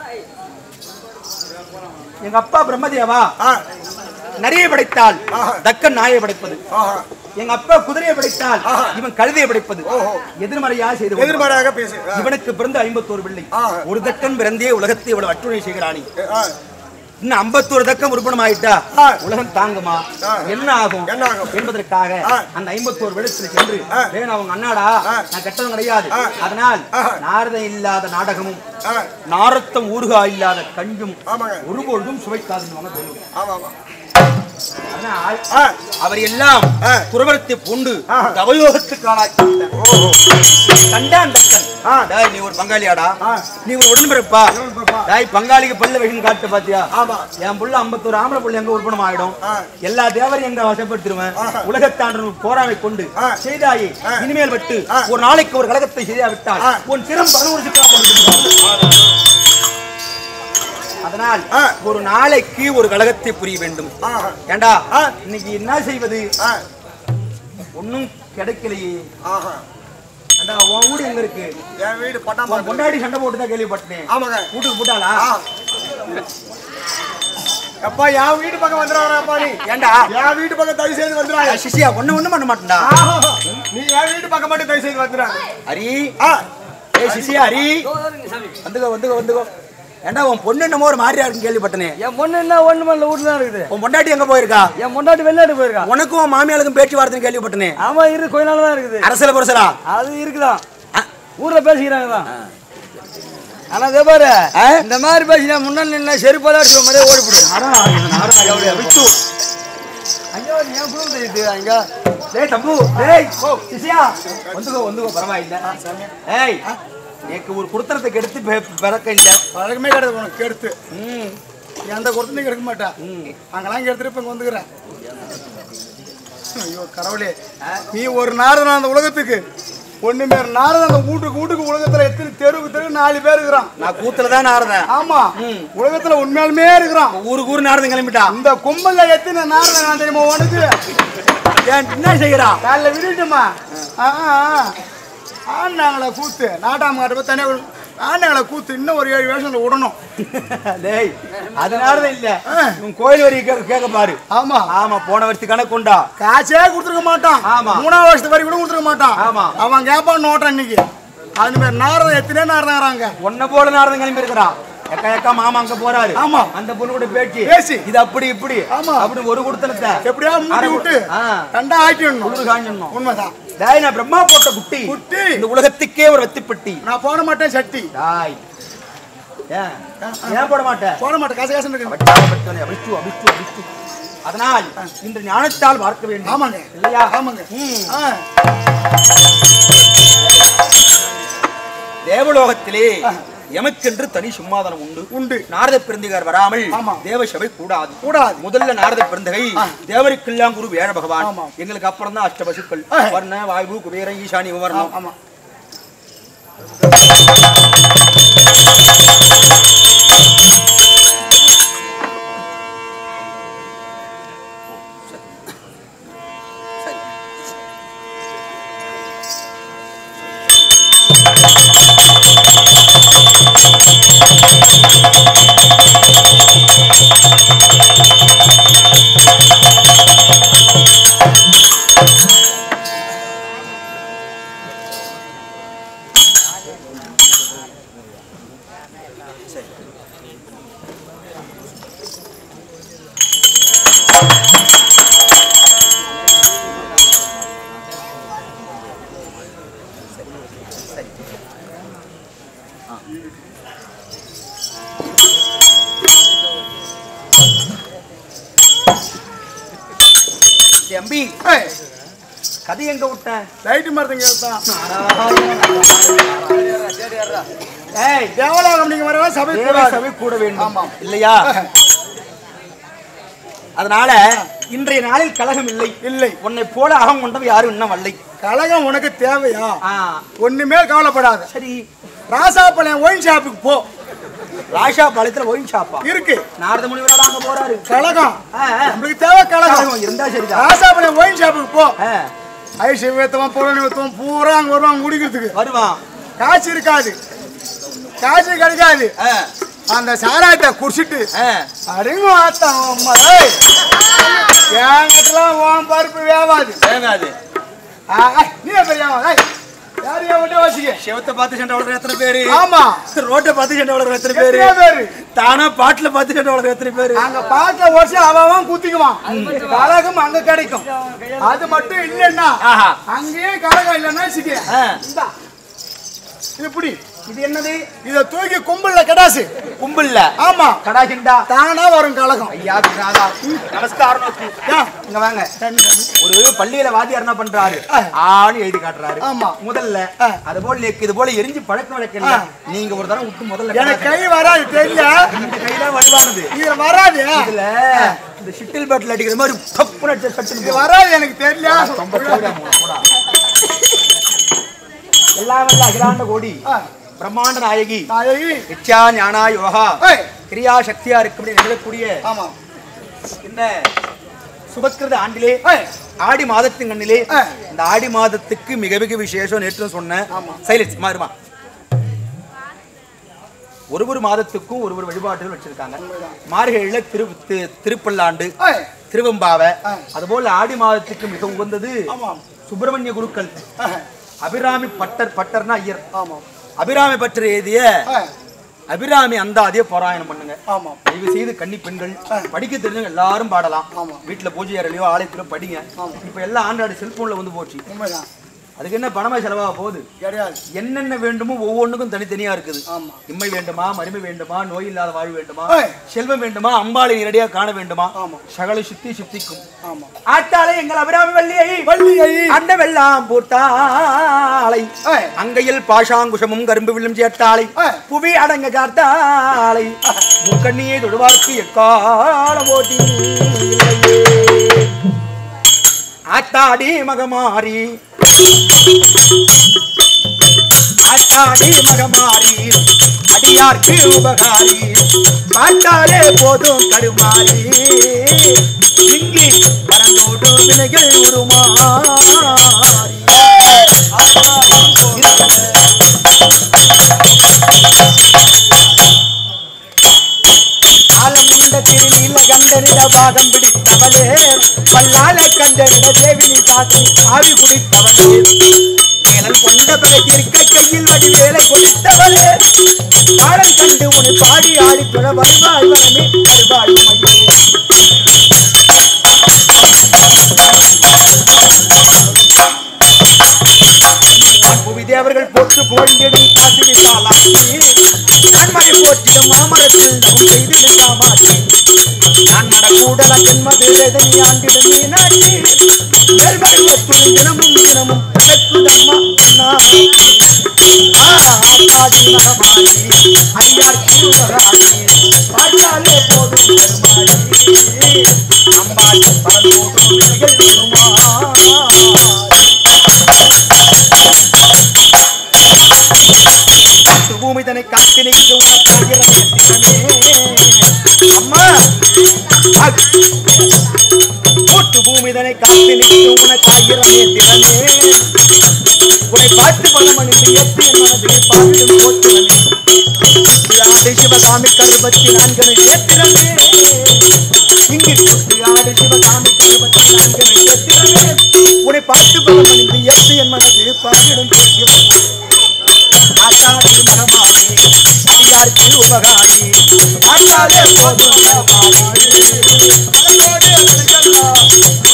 [SPEAKER 3] எங்க அப்பா பிரம்மதேவா
[SPEAKER 2] ஆ
[SPEAKER 3] நிறைய படைத்தால்
[SPEAKER 2] ஆஹா.
[SPEAKER 3] தக்கன் நாயை படைப்பது
[SPEAKER 2] ஆஹா
[SPEAKER 3] எங்க அப்பா குதிரையை படைத்தால்
[SPEAKER 2] ஆஹா.
[SPEAKER 3] இவன் கழுதையை படைப்பது
[SPEAKER 2] ஓஹோ.
[SPEAKER 3] எதிர்மறையா செய்து கொண்டான்.
[SPEAKER 2] எதிர்மாறாக பேசு ஆ.
[SPEAKER 3] இவனுக்கு பிறந்த ஐம்பத்தோரு பிள்ளை
[SPEAKER 2] ஆஹா.
[SPEAKER 3] ஒரு தக்கன் பிறந்தே உலகத்தை இவ்வளவு அட்டுரை செய்கிறானி
[SPEAKER 2] ஆ
[SPEAKER 3] இன்னும் ஐம்பத்தோரு தக்கம் உருப்பணம் ஆயிட்டா
[SPEAKER 2] ஆ.
[SPEAKER 3] உலகம் தாங்குமா
[SPEAKER 2] ஆ.
[SPEAKER 3] என்ன ஆகும்
[SPEAKER 2] என்ன ஆகும்?
[SPEAKER 3] என்பதற்காக
[SPEAKER 2] ஆ.
[SPEAKER 3] அந்த ஐம்பத்தோரு விடத்தில் சென்று
[SPEAKER 2] ஆ.
[SPEAKER 3] வேணும் அவங்க அண்ணாடா
[SPEAKER 2] ஆ.
[SPEAKER 3] நான் கெட்டவன் கிடையாது
[SPEAKER 2] ஆ.
[SPEAKER 3] அதனால்
[SPEAKER 2] ஆ.
[SPEAKER 3] நாரதம் இல்லாத நாடகமும்
[SPEAKER 2] ஆ
[SPEAKER 3] நாரத்தம் ஊறுகா இல்லாத கஞ்சும்
[SPEAKER 2] ஆமாங்க
[SPEAKER 3] ஒருபொழுதும் சுவைக்காதுன்னு வாங்க தெரியும்
[SPEAKER 2] ஆமா ஆமா
[SPEAKER 3] அதனால்
[SPEAKER 2] ஆ
[SPEAKER 3] அவர் எல்லாம்
[SPEAKER 2] ஆ.
[SPEAKER 3] துறவரத்தை பூண்டு
[SPEAKER 2] ஆ.
[SPEAKER 3] தவயோகத்துக்கு ஆளாக்கிவிட்டார்.
[SPEAKER 2] ஓஹோ
[SPEAKER 3] கண்டான் தக்கன்
[SPEAKER 2] ஆ.
[SPEAKER 3] டேய் நீ ஒரு பங்காளியாடா
[SPEAKER 2] ஆ.
[SPEAKER 3] நீ ஒரு உடன்பிறப்பா
[SPEAKER 2] உடன்பிறப்பா.
[SPEAKER 3] டேய் பங்காளிக்கு பல்ல வைக்கணும் காட்டு பாத்தியா
[SPEAKER 2] ஆமா.
[SPEAKER 3] என் புள்ள ஐம்பத்தோரு ஆம்பளை புள்ள எங்க உற்பணம் ஆயிடும்
[SPEAKER 2] ஆ.
[SPEAKER 3] எல்லா தேவரையும் எங்க வசப்படுத்திடுவேன்
[SPEAKER 2] ஆஹா.
[SPEAKER 3] உலகத்தாண்டனும் போராமை கொண்டு
[SPEAKER 2] ஆ.
[SPEAKER 3] செய்தாயே
[SPEAKER 2] ஆ.
[SPEAKER 3] இனிமேல் விட்டு
[SPEAKER 2] ஆ.
[SPEAKER 3] ஒரு நாளைக்கு ஒரு கழகத்தை செய்யா விட்டால்
[SPEAKER 2] ஆ.
[SPEAKER 3] உன் திறம் பதினோரு சிக்கலா போட்டு அதனால்
[SPEAKER 2] ஆ.
[SPEAKER 3] ஒரு நாளைக்கு ஒரு கழகத்தை புரிய வேண்டும்
[SPEAKER 2] ஆஹா
[SPEAKER 3] ஏண்டா
[SPEAKER 2] ஆ.
[SPEAKER 3] இன்னைக்கு என்ன செய்வது
[SPEAKER 2] ஆ
[SPEAKER 3] ஒண்ணும் கிடைக்கலையே
[SPEAKER 2] ஆஹா
[SPEAKER 3] ஏண்டா உன் வீடு எங்க இருக்கு
[SPEAKER 2] என் வீடு பட்டாம்
[SPEAKER 3] உன் பொண்டாடி சண்டை போட்டு தான் கேள்விப்பட்டேன்
[SPEAKER 2] ஆமாங்க
[SPEAKER 3] வீட்டுக்கு போட்டாளா
[SPEAKER 2] ஆ அப்பா என் வீட்டு பக்கம் வந்துடுறாப்பா நீ
[SPEAKER 3] ஏண்டா
[SPEAKER 2] என் வீட்டு பக்கம் தயவு செய்து வந்துடுறாங்க
[SPEAKER 3] சிசியா ஒண்ணு ஒண்ணு பண்ண மாட்டேன்டா
[SPEAKER 2] நீ என் வீட்டு பக்கம் மட்டும் தயவு செய்து வந்துடுறாங்க
[SPEAKER 3] ஹரி
[SPEAKER 2] ஆ
[SPEAKER 3] ஏய் சிசியா ஹரி வந்துக்கோ வந்துக்கோ வந்துக்கோ ஏண்டா உன் பொண்ணு என்னமோ ஒரு மாதிரியா இருக்குன்னு கேள்விப்பட்டனே
[SPEAKER 4] என் பொண்ணு என்ன ஒண்ணு பண்ணல வீட்டுல தான் இருக்குது
[SPEAKER 3] உன் பொண்டாட்டி எங்க போயிருக்கா
[SPEAKER 4] என் பொண்டாட்டி வெளிநாட்டு போயிருக்கா
[SPEAKER 3] உனக்கும் உன் மாமியாளுக்கும் பேச்சுவார்த்தைன்னு கேள்விப்பட்டனே
[SPEAKER 4] ஆமா இருக்கு கொஞ்ச நாள் தான் இருக்குது
[SPEAKER 3] அரசியல புரசலா
[SPEAKER 4] அது இருக்குதான் ஊர்ல பேசிக்கிறாங்க தான் ஆனா இதே பாரு
[SPEAKER 3] ஆ?
[SPEAKER 4] இந்த மாதிரி பேசினா முன்னாடி நின்று செருப்பாதான் அடிச்ச மாதிரியே ஓடிவிடும் ஐயோ என் குடும்பம் தெரியுது அங்க
[SPEAKER 3] டேய் தம்பு டேய் ஓ சிசியா வந்துக்கோ வந்துக்கோ பரவாயில்லை ஏய் எனக்கு ஒரு குடுத்தனத்தை எடுத்து பிறக்க இல்ல
[SPEAKER 2] பழக்கமே கிடையாது உனக்கு கெடுத்து
[SPEAKER 3] ம்
[SPEAKER 2] எந்த கொடுத்துலையும் எடுக்க மாட்டா அங்கெல்லாம் எடுத்துட்டு இப்ப இங்க வந்துக்கிறேன் ஐயோ கடவுளே நீ ஒரு நாரதன் அந்த உலகத்துக்கு ஒண்ணுமே நாரதன் அந்த வீட்டுக்கு வீட்டுக்கு உலகத்துல எத்தனை தெருவுக்கு தெரு நாலு பேர் இருக்கிறான்
[SPEAKER 3] நான் கூத்துல தான் ஆடுறேன்
[SPEAKER 2] ஆமா உலகத்துல உண்மையாலுமே இருக்கிறான்
[SPEAKER 3] ஊருக்கு ஊர் நாரதம் கிளம்பிட்டான்
[SPEAKER 2] இந்த கும்பல்ல எத்தனை நாரதன் நான் தெரியுமா உனக்கு
[SPEAKER 3] ஏன் என்ன செய்யறான்
[SPEAKER 2] காலைல விட்டுட்டுமா ஆண்டாங்கள கூத்து நாட்டாம காட்ட போய் தனியாக ஆண்டாங்கள கூத்து இன்னும் ஒரு ஏழு வருஷம் விடணும்
[SPEAKER 3] டேய் அதனால இல்ல உன் கோயில் வரி கேட்க கேட்க பாரு
[SPEAKER 2] ஆமா
[SPEAKER 3] ஆமா போன வருஷத்து கணக்கு உண்டா
[SPEAKER 2] காசே கொடுத்துருக்க மாட்டான்
[SPEAKER 3] ஆமா.
[SPEAKER 2] மூணாவது வருஷத்து வரைக்கும் கூட கொடுத்துருக்க மாட்டான்
[SPEAKER 3] ஆமா.
[SPEAKER 2] அவன் கேப்பான் நோட்டான் இன்னைக்கு அது மாதிரி நாரதம் எத்தனை நாரதாங்கிறாங்க
[SPEAKER 3] உன்ன போல நாரதம் கிளம்பி இருக்கிறான் எக்கா எக்கா மாமா அங்க போறாரு
[SPEAKER 2] ஆமா.
[SPEAKER 3] அந்த பொண்ணு கூட பேச்சு
[SPEAKER 2] பேசி.
[SPEAKER 3] இது அப்படி இப்படி
[SPEAKER 2] ஆமா.
[SPEAKER 3] அப்படி ஒரு குடுத்தனத்தை
[SPEAKER 2] எப்படியா மூடி
[SPEAKER 3] அரை
[SPEAKER 2] விட்டு
[SPEAKER 3] ஆ.
[SPEAKER 2] ரெண்டா ஆக்கிடணும்
[SPEAKER 3] குளிர் காஞ்சிடணும்
[SPEAKER 2] உண்மைதான்
[SPEAKER 3] டேய் நான் பிரம்மா போட்ட குட்டி
[SPEAKER 2] குட்டி.
[SPEAKER 3] இந்த உலகத்துக்கே ஒரு வெத்திப்பட்டி
[SPEAKER 2] நான் போட மாட்டேன் சட்டி
[SPEAKER 3] டாய் ஏன் ஏன் போட மாட்டேன்
[SPEAKER 2] போட மாட்டேன் காசு காசு இருக்கு
[SPEAKER 3] பட்டாளப்பட்டவனே, அபிஷ்டு, அபிஷ்டு, அபிஷ்டு. அதனால் இன்று ஞானத்தால் பார்க்க வேண்டும்
[SPEAKER 2] ஆமாங்க.
[SPEAKER 3] இல்லையா
[SPEAKER 2] ஆமாங்க.
[SPEAKER 3] ம்.
[SPEAKER 2] ஆ,
[SPEAKER 3] தேவலோகத்திலே எமக்கென்று தனி சும்மாதனம் உண்டு
[SPEAKER 2] உண்டு.
[SPEAKER 3] நாரத பெருந்திகார் வராமல்
[SPEAKER 2] ஆமா.
[SPEAKER 3] தேவசபை கூடாது
[SPEAKER 2] கூடாது.
[SPEAKER 3] முதல்ல நாரத பெருந்தகை தேவருக்கெல்லாம் குரு வேண பகவான்
[SPEAKER 2] ஆமா.
[SPEAKER 3] எங்களுக்கு அப்புறம் தான் அஷ்ட பசுக்கள்
[SPEAKER 2] ஆ.
[SPEAKER 3] வர்ண வாயு குபேரன் ஈசானி விவரணம்
[SPEAKER 2] ஆமா
[SPEAKER 3] தம்பி
[SPEAKER 2] ஏய்,
[SPEAKER 3] கதை எங்க விட்டேன்
[SPEAKER 2] லைட்டு மரத்துங்க தான்
[SPEAKER 3] ஏய்
[SPEAKER 2] தேவலோகம் நீங்க வரவா சபை
[SPEAKER 3] தேவ
[SPEAKER 2] கூடாது
[SPEAKER 3] சபை கூட வேண்டும்
[SPEAKER 2] ஆமாம்.
[SPEAKER 3] இல்லையா அதனால இன்றைய நாளில் கலகம் இல்லை
[SPEAKER 2] இல்லை
[SPEAKER 3] உன்னை போல அகம் கொண்டவன் யாரும் இன்னும் வல்லை
[SPEAKER 2] கழகம் உனக்கு தேவையா
[SPEAKER 3] ஆ,
[SPEAKER 2] ஒண்ணுமே கவலைப்படாத
[SPEAKER 3] சரி
[SPEAKER 2] ராசாப்பாளையம் ஒயின் ஷாப்புக்கு போ
[SPEAKER 3] ராஷா பாளையத்துல ஒயின் ஷாப்பா
[SPEAKER 2] இருக்கு
[SPEAKER 3] நாரத முனிவரோட அங்க போறாரு
[SPEAKER 2] கழகம்
[SPEAKER 3] ஆ, ஆ.
[SPEAKER 2] நம்மளுக்கு தேவை கழகம்
[SPEAKER 3] கலகம் இருந்தா சரிதான்
[SPEAKER 2] ராசாபாளையம் ஒயின் ஷாப்புக்கு போ
[SPEAKER 3] ஆ,
[SPEAKER 2] ஐஸ் வேத்தவன் புறணி வேத்தவன் பூரா அங்க வருவாங்க குடிக்கிறதுக்கு
[SPEAKER 3] வருவான்
[SPEAKER 2] காசு இருக்காது காசு கிடைக்காது
[SPEAKER 3] ஆ,
[SPEAKER 2] அந்த சாராயத்தை குடிச்சிட்டு
[SPEAKER 3] ஆ.
[SPEAKER 2] அடிங்க ஆத்தான் அம்மா ஏய். என்கிட்டலாம் உன் பருப்பு வேவாது
[SPEAKER 3] வேகாது
[SPEAKER 2] ஆ, ஏய், நீ பெரிய யாரையா விட்டு வச்சுக்க
[SPEAKER 3] சிவத்தை பார்த்து சண்டை வளர்ற எத்தனை பேரு
[SPEAKER 2] ஆமா
[SPEAKER 3] ரோட்டை பார்த்து சண்டை வளர்ற எத்தனை பேரு
[SPEAKER 2] எத்தனை பேரு
[SPEAKER 3] தானா பாட்டுல பார்த்து சண்டை வளர்ற எத்தனை பேரு
[SPEAKER 2] அங்க பாட்டுல ஒடிச்சு அவன் குத்திக்குவான் கழகம் அங்க கிடைக்கும் அது மட்டும் இல்லைன்னா
[SPEAKER 3] ஆஹா.
[SPEAKER 2] அங்கேயே கழகம் இல்லைன்னா வச்சுக்க
[SPEAKER 3] ஆ,
[SPEAKER 2] இந்தா. இது இப்படி
[SPEAKER 3] இது என்னது
[SPEAKER 2] இத தூக்கி கும்பல்ல கடாசு
[SPEAKER 3] கும்பல்ல
[SPEAKER 2] ஆமா
[SPEAKER 3] கடாகிண்டா
[SPEAKER 2] தானா வரும் கழகம்
[SPEAKER 3] ஐயா ராதா நமஸ்காரம் நோக்கு.
[SPEAKER 2] ஏன்?
[SPEAKER 3] இங்க வாங்க ஒரு பள்ளியில வாத்தியார் என்ன பண்றாரு ஆணி எழுதி காட்டுறாரு
[SPEAKER 2] ஆமா.
[SPEAKER 3] முதல்ல
[SPEAKER 2] ஆ.
[SPEAKER 3] அது போல நேக்கு இது போல எரிஞ்சு பழக்கம் வழக்கம்
[SPEAKER 2] ஆ.
[SPEAKER 3] நீங்க ஒரு தடவை விட்டு முதல்ல
[SPEAKER 2] எனக்கு கை வராது தெரியல
[SPEAKER 3] இந்த கையில வலுவானது
[SPEAKER 2] இது வராது
[SPEAKER 3] இதுல இந்த ஷிட்டில் பேட்டில் அடிக்கிற மாதிரி டப்புன்னு அடிச்சா
[SPEAKER 2] இது
[SPEAKER 3] சட்டுன்னு
[SPEAKER 2] வராது எனக்கு தெரியல
[SPEAKER 3] ரொம்ப தேவையா மூணு போடா. எல்லாம் வல்ல அகிலாண்ட கோடி
[SPEAKER 2] ஆ.
[SPEAKER 3] பிரம்மாண்ட நாயகி
[SPEAKER 2] நாயகி.
[SPEAKER 3] நித்யா ஞானா யோகா
[SPEAKER 2] ஏய்.
[SPEAKER 3] கிரியா சக்தியா இருக்கும்படி நிகழக்கூடிய
[SPEAKER 2] ஆமா
[SPEAKER 3] இந்த சுபக்கிருத ஆண்டிலே
[SPEAKER 2] ஏய்.
[SPEAKER 3] ஆடி மாதத்தின் கண்ணிலே
[SPEAKER 2] ஆ.
[SPEAKER 3] இந்த ஆடி மாதத்துக்கு மிக மிக விசேஷம் நேற்று சொன்னேன்
[SPEAKER 2] ஆமா.
[SPEAKER 3] சைலன்ஸ் மாறுமா ஒரு ஒரு மாதத்துக்கும் ஒரு ஒரு வழிபாட்டுகள் வச்சிருக்காங்க மார்கழியில திரு தி- திருப்பல்லாண்டு
[SPEAKER 2] ஏய்.
[SPEAKER 3] திருவம்பாவை
[SPEAKER 2] ஆ.
[SPEAKER 3] அதுபோல ஆடி மாதத்துக்கு மிக உகந்தது
[SPEAKER 2] ஆமாம்.
[SPEAKER 3] சுப்பிரமணிய குருக்கள்
[SPEAKER 2] ஏய்.
[SPEAKER 3] அபிராமி பட்டர் பட்டர்னா ஐயர்
[SPEAKER 2] ஆமா
[SPEAKER 3] அபிராமி பட்டர் எழுதிய
[SPEAKER 2] ஏய்.
[SPEAKER 3] அபிராமி அந்தாதிய பாராயணம் பண்ணுங்க
[SPEAKER 2] ஆமா
[SPEAKER 3] தயவு செய்து கன்னி பெண்கள் படிக்க தெரிஞ்சவங்க எல்லாரும் பாடலாம்
[SPEAKER 2] ஆமா.
[SPEAKER 3] வீட்டுல பூஜை அறையிலயோ ஆலயத்திலோ படிங்க இப்ப எல்லாம் ஆண்ட்ராய்டு செல்போன்ல வந்து போச்சு
[SPEAKER 2] உண்மைதான்
[SPEAKER 3] அதுக்கு என்ன பணமா செலவாக போகுது
[SPEAKER 2] கிடையாது
[SPEAKER 3] என்னென்ன வேண்டுமோ ஒவ்வொன்றுக்கும் தனித்தனியா இருக்குது
[SPEAKER 2] ஆமா.
[SPEAKER 3] இம்மை வேண்டுமா மருமை வேண்டுமா நோய் இல்லாத வாழ்வு வேண்டுமா
[SPEAKER 2] ஏய்.
[SPEAKER 3] செல்வம் வேண்டுமா அம்பாளை நேரடியாக காண வேண்டுமா
[SPEAKER 2] ஆமா.
[SPEAKER 3] சகல சுத்தி சுத்திக்கும்
[SPEAKER 2] ஆமா
[SPEAKER 3] ஆட்டாளை எங்கள் அபிராமி வள்ளியை
[SPEAKER 2] வள்ளியை.
[SPEAKER 3] அண்ட வெள்ளம் பூத்தாளை
[SPEAKER 2] ஏய்.
[SPEAKER 3] அங்கையில் பாஷாங்குஷமும் கரும்பு விழும் சேட்டாளை
[SPEAKER 2] ஏய்.
[SPEAKER 3] புவி அடங்க காத்தாளை முக்கண்ணியை தொழுவார்க்கு எக்கால ஓட்டி இல்லையே. ஆத்தாடி மகமாரி ஆத்தாடி மகமாரி அடியார்க்கு உபகாரி பார்த்தாலே போதும் கருமாறி இங்கி பறந்தோடு வினைகள் உருமாறி ஆலமிந்த திருநீல கண்டனிட பாகம் பிடித்தவளே வல்லால கண்டனிட தேவினி காத்து ஆவி குடித்தவளே மேலல் கொண்ட பிறகிருக்க கையில் வடிவேலை கொடுத்தவளே பாடல் கண்டு உன்னை பாடி ஆடி தொழ வருவாய் வரமே வருவாய் மகிழே புவி தேவர்கள் போற்று புகழ்ந்திடும் காசி விசாலாட்சி கண்மலை போற்றிடும் மாமரத்தில் நம் செய்திடும் காமாட்சி நான் மடக்கூடல ஜென்மது வேதனை ஆண்டிடும் மீனாட்சி மேல்வருவத்துள் தினமும் தினமும் நடக்குதம்மா உன்னாட்சி. ஆடி மரமாடி ஐயார் திருவராடி பார்த்தாலே போதும் பெருமாடி அம்பாடி பரலோகம் விழிகள் பெருமாள் காட்டு பூமி தன்னை காத்து நிற்க உனக்காகிறது அம்மா கூட்டு பூமி தன்னை காத்து நிற்க உனக்காகிறது திறமே உன்னை பார்த்து பலம் அணிந்து எட்டு என் மனதில் பாவிடும் போற்றுவனே ஆடு சிவகாமி கருபத்தி நான்கனை சேத்திரமே இங்கு ஆடு சிவகாமி கருபத்தி நான்கனை சேத்திரமே உன்னை பார்த்து பலம் அணிந்து எட்டு என் மனதில் பாவிடும் போற்றுவனே ஆட்டாடி மரமாடி அடியாருக்கு உபகாரி ஆட்டாலே போதும் உபகாரி. அதனோடு அதுக்கெல்லாம்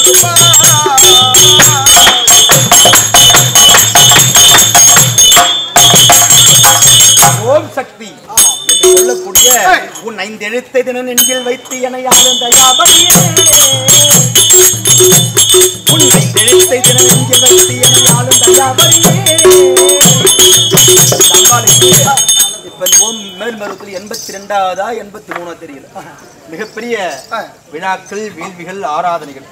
[SPEAKER 3] ஓம் சக்தி என்று சொல்லக்கூடிய உன் ஐந்து எழுத்தை தின நெஞ்சில் வைத்து என யாரும் தயாபடியே உன் ஐந்து எழுத்தை தின நெஞ்சில் வைத்து என யாரும் தயாபடியே அம்பாளுக்கு
[SPEAKER 1] இப்ப இந்த ஓம் மேல்மருவத்தில் எண்பத்தி ரெண்டாவதா எண்பத்தி மூணா தெரியல மிகப்பெரிய விழாக்கள் வேள்விகள் ஆராதனைகள்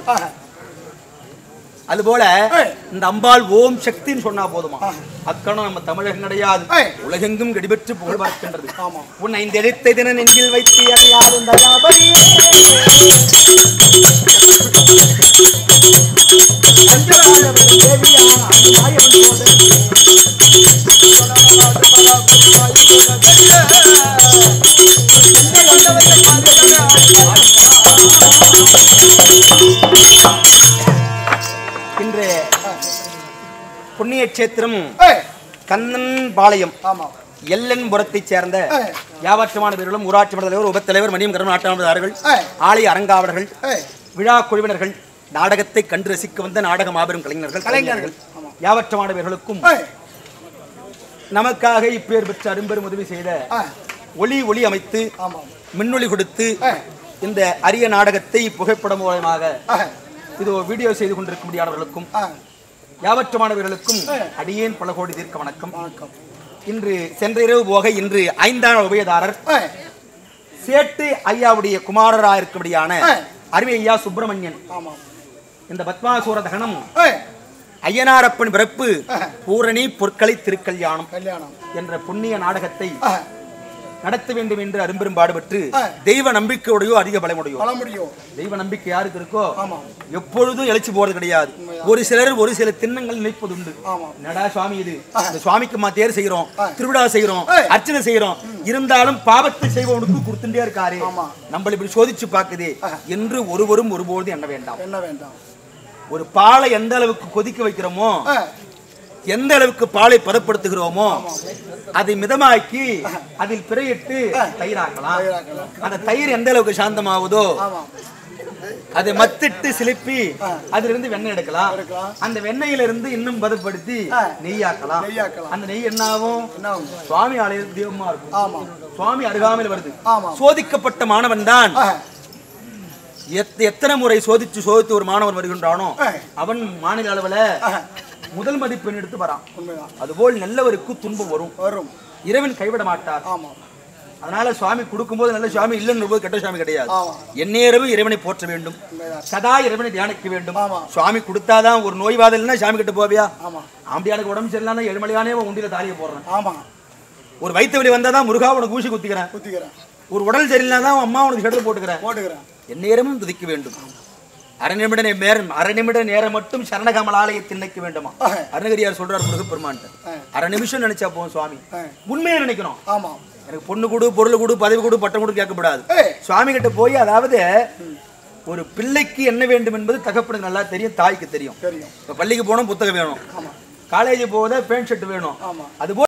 [SPEAKER 1] அதுபோல இந்த அம்பாள் ஓம் சக்தின்னு சொன்னா போதுமா அக்கணம் நம்ம தமிழகம் கிடையாது உலகெங்கும் கெடிபெற்று புகழ் பார்க்கின்றது உன் ஐந்து எழுத்தை தின நெஞ்சில் வைத்து அறியாதும் தயாபடியே
[SPEAKER 3] அஞ்சலானவன் தேவியா மாயவன் சோதரி
[SPEAKER 1] இன்று புண்ணிய கஷேத்திரம் கண்ணன் பாளையம் எல்லன்புரத்தைச் சேர்ந்த யாவற்றமான வீரர்களும் ஊராட்சி மன்ற தலைவர் உபத்தலைவர் மணியம் கருண் நாட்டாளர்கள் ஆலய அரங்காவலர்கள் விழா குழுவினர்கள் நாடகத்தை கண்டு ரசிக்க வந்த நாடக மாபெரும் கலைஞர்கள் கலைஞர்கள் யாவற்றமான வீரர்களுக்கும் நமக்காக இப்பேர் பெற்ற அரும்பெரும் உதவி செய்த ஒளி ஒளி அமைத்து மின்னொளி கொடுத்து இந்த அரிய நாடகத்தை புகைப்படம் மூலமாக இது ஒரு வீடியோ செய்து கொண்டிருக்கும் முடியாதவர்களுக்கும் யாவற்றமானவர்களுக்கும் அடியேன் பல கோடி தீர்க்க வணக்கம் இன்று சென்ற இரவு போக இன்று ஐந்தாம் உபயதாரர் சேட்டு ஐயாவுடைய குமாரராக இருக்கபடியான அருமை ஐயா சுப்பிரமணியன் இந்த பத்மாசூர தகனம் ஐயனாரப்பன் பிறப்பு பூரணி பொற்களை திருக்கல்யாணம்
[SPEAKER 2] கல்யாணம்
[SPEAKER 1] என்ற புண்ணிய நாடகத்தை நடத்த வேண்டும் என்று அரும்பெரும் பாடுபட்டு தெய்வ நம்பிக்கையுடையோ அதிக பலமுடையோ
[SPEAKER 2] பல முடியும்
[SPEAKER 1] தெய்வ நம்பிக்கை யாருக்கு இருக்கோ
[SPEAKER 2] ஆமா
[SPEAKER 1] எப்பொழுதும் எழுச்சி போறது கிடையாது ஒரு சிலர் ஒரு சில திண்ணங்கள் நினைப்பதுண்டு
[SPEAKER 2] ஆமா.
[SPEAKER 1] என்னடா சுவாமி இது இந்த சுவாமிக்கு மா தேர் செய்கிறோம் திருவிழா செய்கிறோம்
[SPEAKER 2] ஏய்.
[SPEAKER 1] அர்ச்சனை செய்கிறோம் இருந்தாலும் பாவத்தை செய்பவனுக்கு கொடுத்துட்டே இருக்காரு
[SPEAKER 2] ஆமா.
[SPEAKER 1] நம்மள இப்படி சோதிச்சு பார்க்குதே என்று ஒருவரும் ஒருபோதும் எண்ண வேண்டாம்
[SPEAKER 2] என்ன வேண்டாம்
[SPEAKER 1] ஒரு பாலை எந்த அளவுக்கு கொதிக்க வைக்கிறோமோ
[SPEAKER 2] ஆ,
[SPEAKER 1] எந்த அளவுக்கு பாலை பதப்படுத்துகிறோமோ அதை மிதமாக்கி அதில் பிறையிட்டு தயிராக்கலாம்
[SPEAKER 2] தயிராக்கலாம்.
[SPEAKER 1] அந்த தயிர் எந்த அளவுக்கு சாந்தமாகுதோ
[SPEAKER 2] ஆமா
[SPEAKER 1] அதை மத்திட்டு சிலுப்பி அதிலிருந்து வெண்ணெய் எடுக்கலாம்
[SPEAKER 2] எடுக்கலாம்.
[SPEAKER 1] அந்த வெண்ணெயில இருந்து இன்னும் பதப்படுத்தி
[SPEAKER 2] ஆ.
[SPEAKER 1] நெய்யாக்கலாம்
[SPEAKER 2] நெய்யாக்கலாம்.
[SPEAKER 1] அந்த நெய் என்ன ஆகும்
[SPEAKER 2] என்ன ஆகும்?
[SPEAKER 1] சுவாமி ஆலயம் தெய்வமா இருக்கும்
[SPEAKER 2] ஆமா
[SPEAKER 1] சுவாமி அருகாமையில் வருது
[SPEAKER 2] ஆமா.
[SPEAKER 1] சோதிக்கப்பட்ட மாணவன் தான்
[SPEAKER 2] ஆ,
[SPEAKER 1] எத்- எத்தனை முறை சோதிச்சு சோதித்து ஒரு மாணவன் வருகின்றானோ
[SPEAKER 2] ஆ.
[SPEAKER 1] அவன் மாநில அளவுல
[SPEAKER 2] ஆ,
[SPEAKER 1] முதல் மதிப்பெண் எடுத்து வரான்
[SPEAKER 2] உண்மைதான்
[SPEAKER 1] அதுபோல் நல்லவருக்கு துன்பம் வரும்
[SPEAKER 2] வரும்
[SPEAKER 1] இறைவன் கைவிட மாட்டார்
[SPEAKER 2] ஆமா
[SPEAKER 1] அதனால சுவாமி கொடுக்கும்போது நல்ல சுவாமி இல்லைன்னு போது கெட்ட சுவாமி கிடையாது
[SPEAKER 2] ஆமா
[SPEAKER 1] எந்நேரமும் இறைவனை போற்ற வேண்டும்
[SPEAKER 2] உண்மைதான்
[SPEAKER 1] சதா இறைவனை தியானிக்க வேண்டும்
[SPEAKER 2] ஆமா.
[SPEAKER 1] சுவாமி கொடுத்தாதான் ஒரு நோய்வாதம் இல்லைன்னா சாமி கிட்ட போவியா
[SPEAKER 2] ஆமா
[SPEAKER 1] ஆம்பியானுக்கு உடம்பு சரியில்லாம ஏழுமலையானே உண்டியில தாலியை போடுறேன்
[SPEAKER 2] ஆமா
[SPEAKER 1] ஒரு வயிற்று வலி வந்தாதான் முருகா உனக்கு ஊசி குத்திக்கிறேன்
[SPEAKER 2] குத்திக்கிறேன்
[SPEAKER 1] ஒரு உடல் சரியில்லாதான் உன் அம்மா உனக்கு ஷெட்டில் போட்டுக்கிறேன்
[SPEAKER 2] போட்டுக்கிறேன்
[SPEAKER 1] எந்நேரமும் துதிக்க வேண்டும் அரை நிமிட நேரம் அரை நிமிட நேரம் மட்டும் சரணகமல் ஆலயத்தை நினைக்க வேண்டுமா
[SPEAKER 2] ஆ.
[SPEAKER 1] அருணகிரியார் சொல்றார் முருகப்பெருமான்ட்ட
[SPEAKER 2] ஆ.
[SPEAKER 1] அரை நிமிஷம் நினைச்சா போதும் சுவாமி
[SPEAKER 2] ஆ.
[SPEAKER 1] உண்மையை நினைக்கணும்
[SPEAKER 2] ஆமா
[SPEAKER 1] எனக்கு பொண்ணு கொடு பொருள் கொடு பதவி கொடு பட்டம் கொடு கேட்கக்கூடாது
[SPEAKER 2] ஏய்.
[SPEAKER 1] சுவாமி கிட்ட போய் அதாவது ஒரு பிள்ளைக்கு என்ன வேண்டும் என்பது தகப்பனுக்கு நல்லா தெரியும் தாய்க்கு தெரியும்
[SPEAKER 2] தெரியும்
[SPEAKER 1] இப்ப பள்ளிக்கு போகணும் புத்தகம் வேணும்
[SPEAKER 2] ஆமா
[SPEAKER 1] காலேஜ் போகுத பேண்ட் ஷர்ட் வேணும்
[SPEAKER 2] ஆமா
[SPEAKER 1] அதுபோல்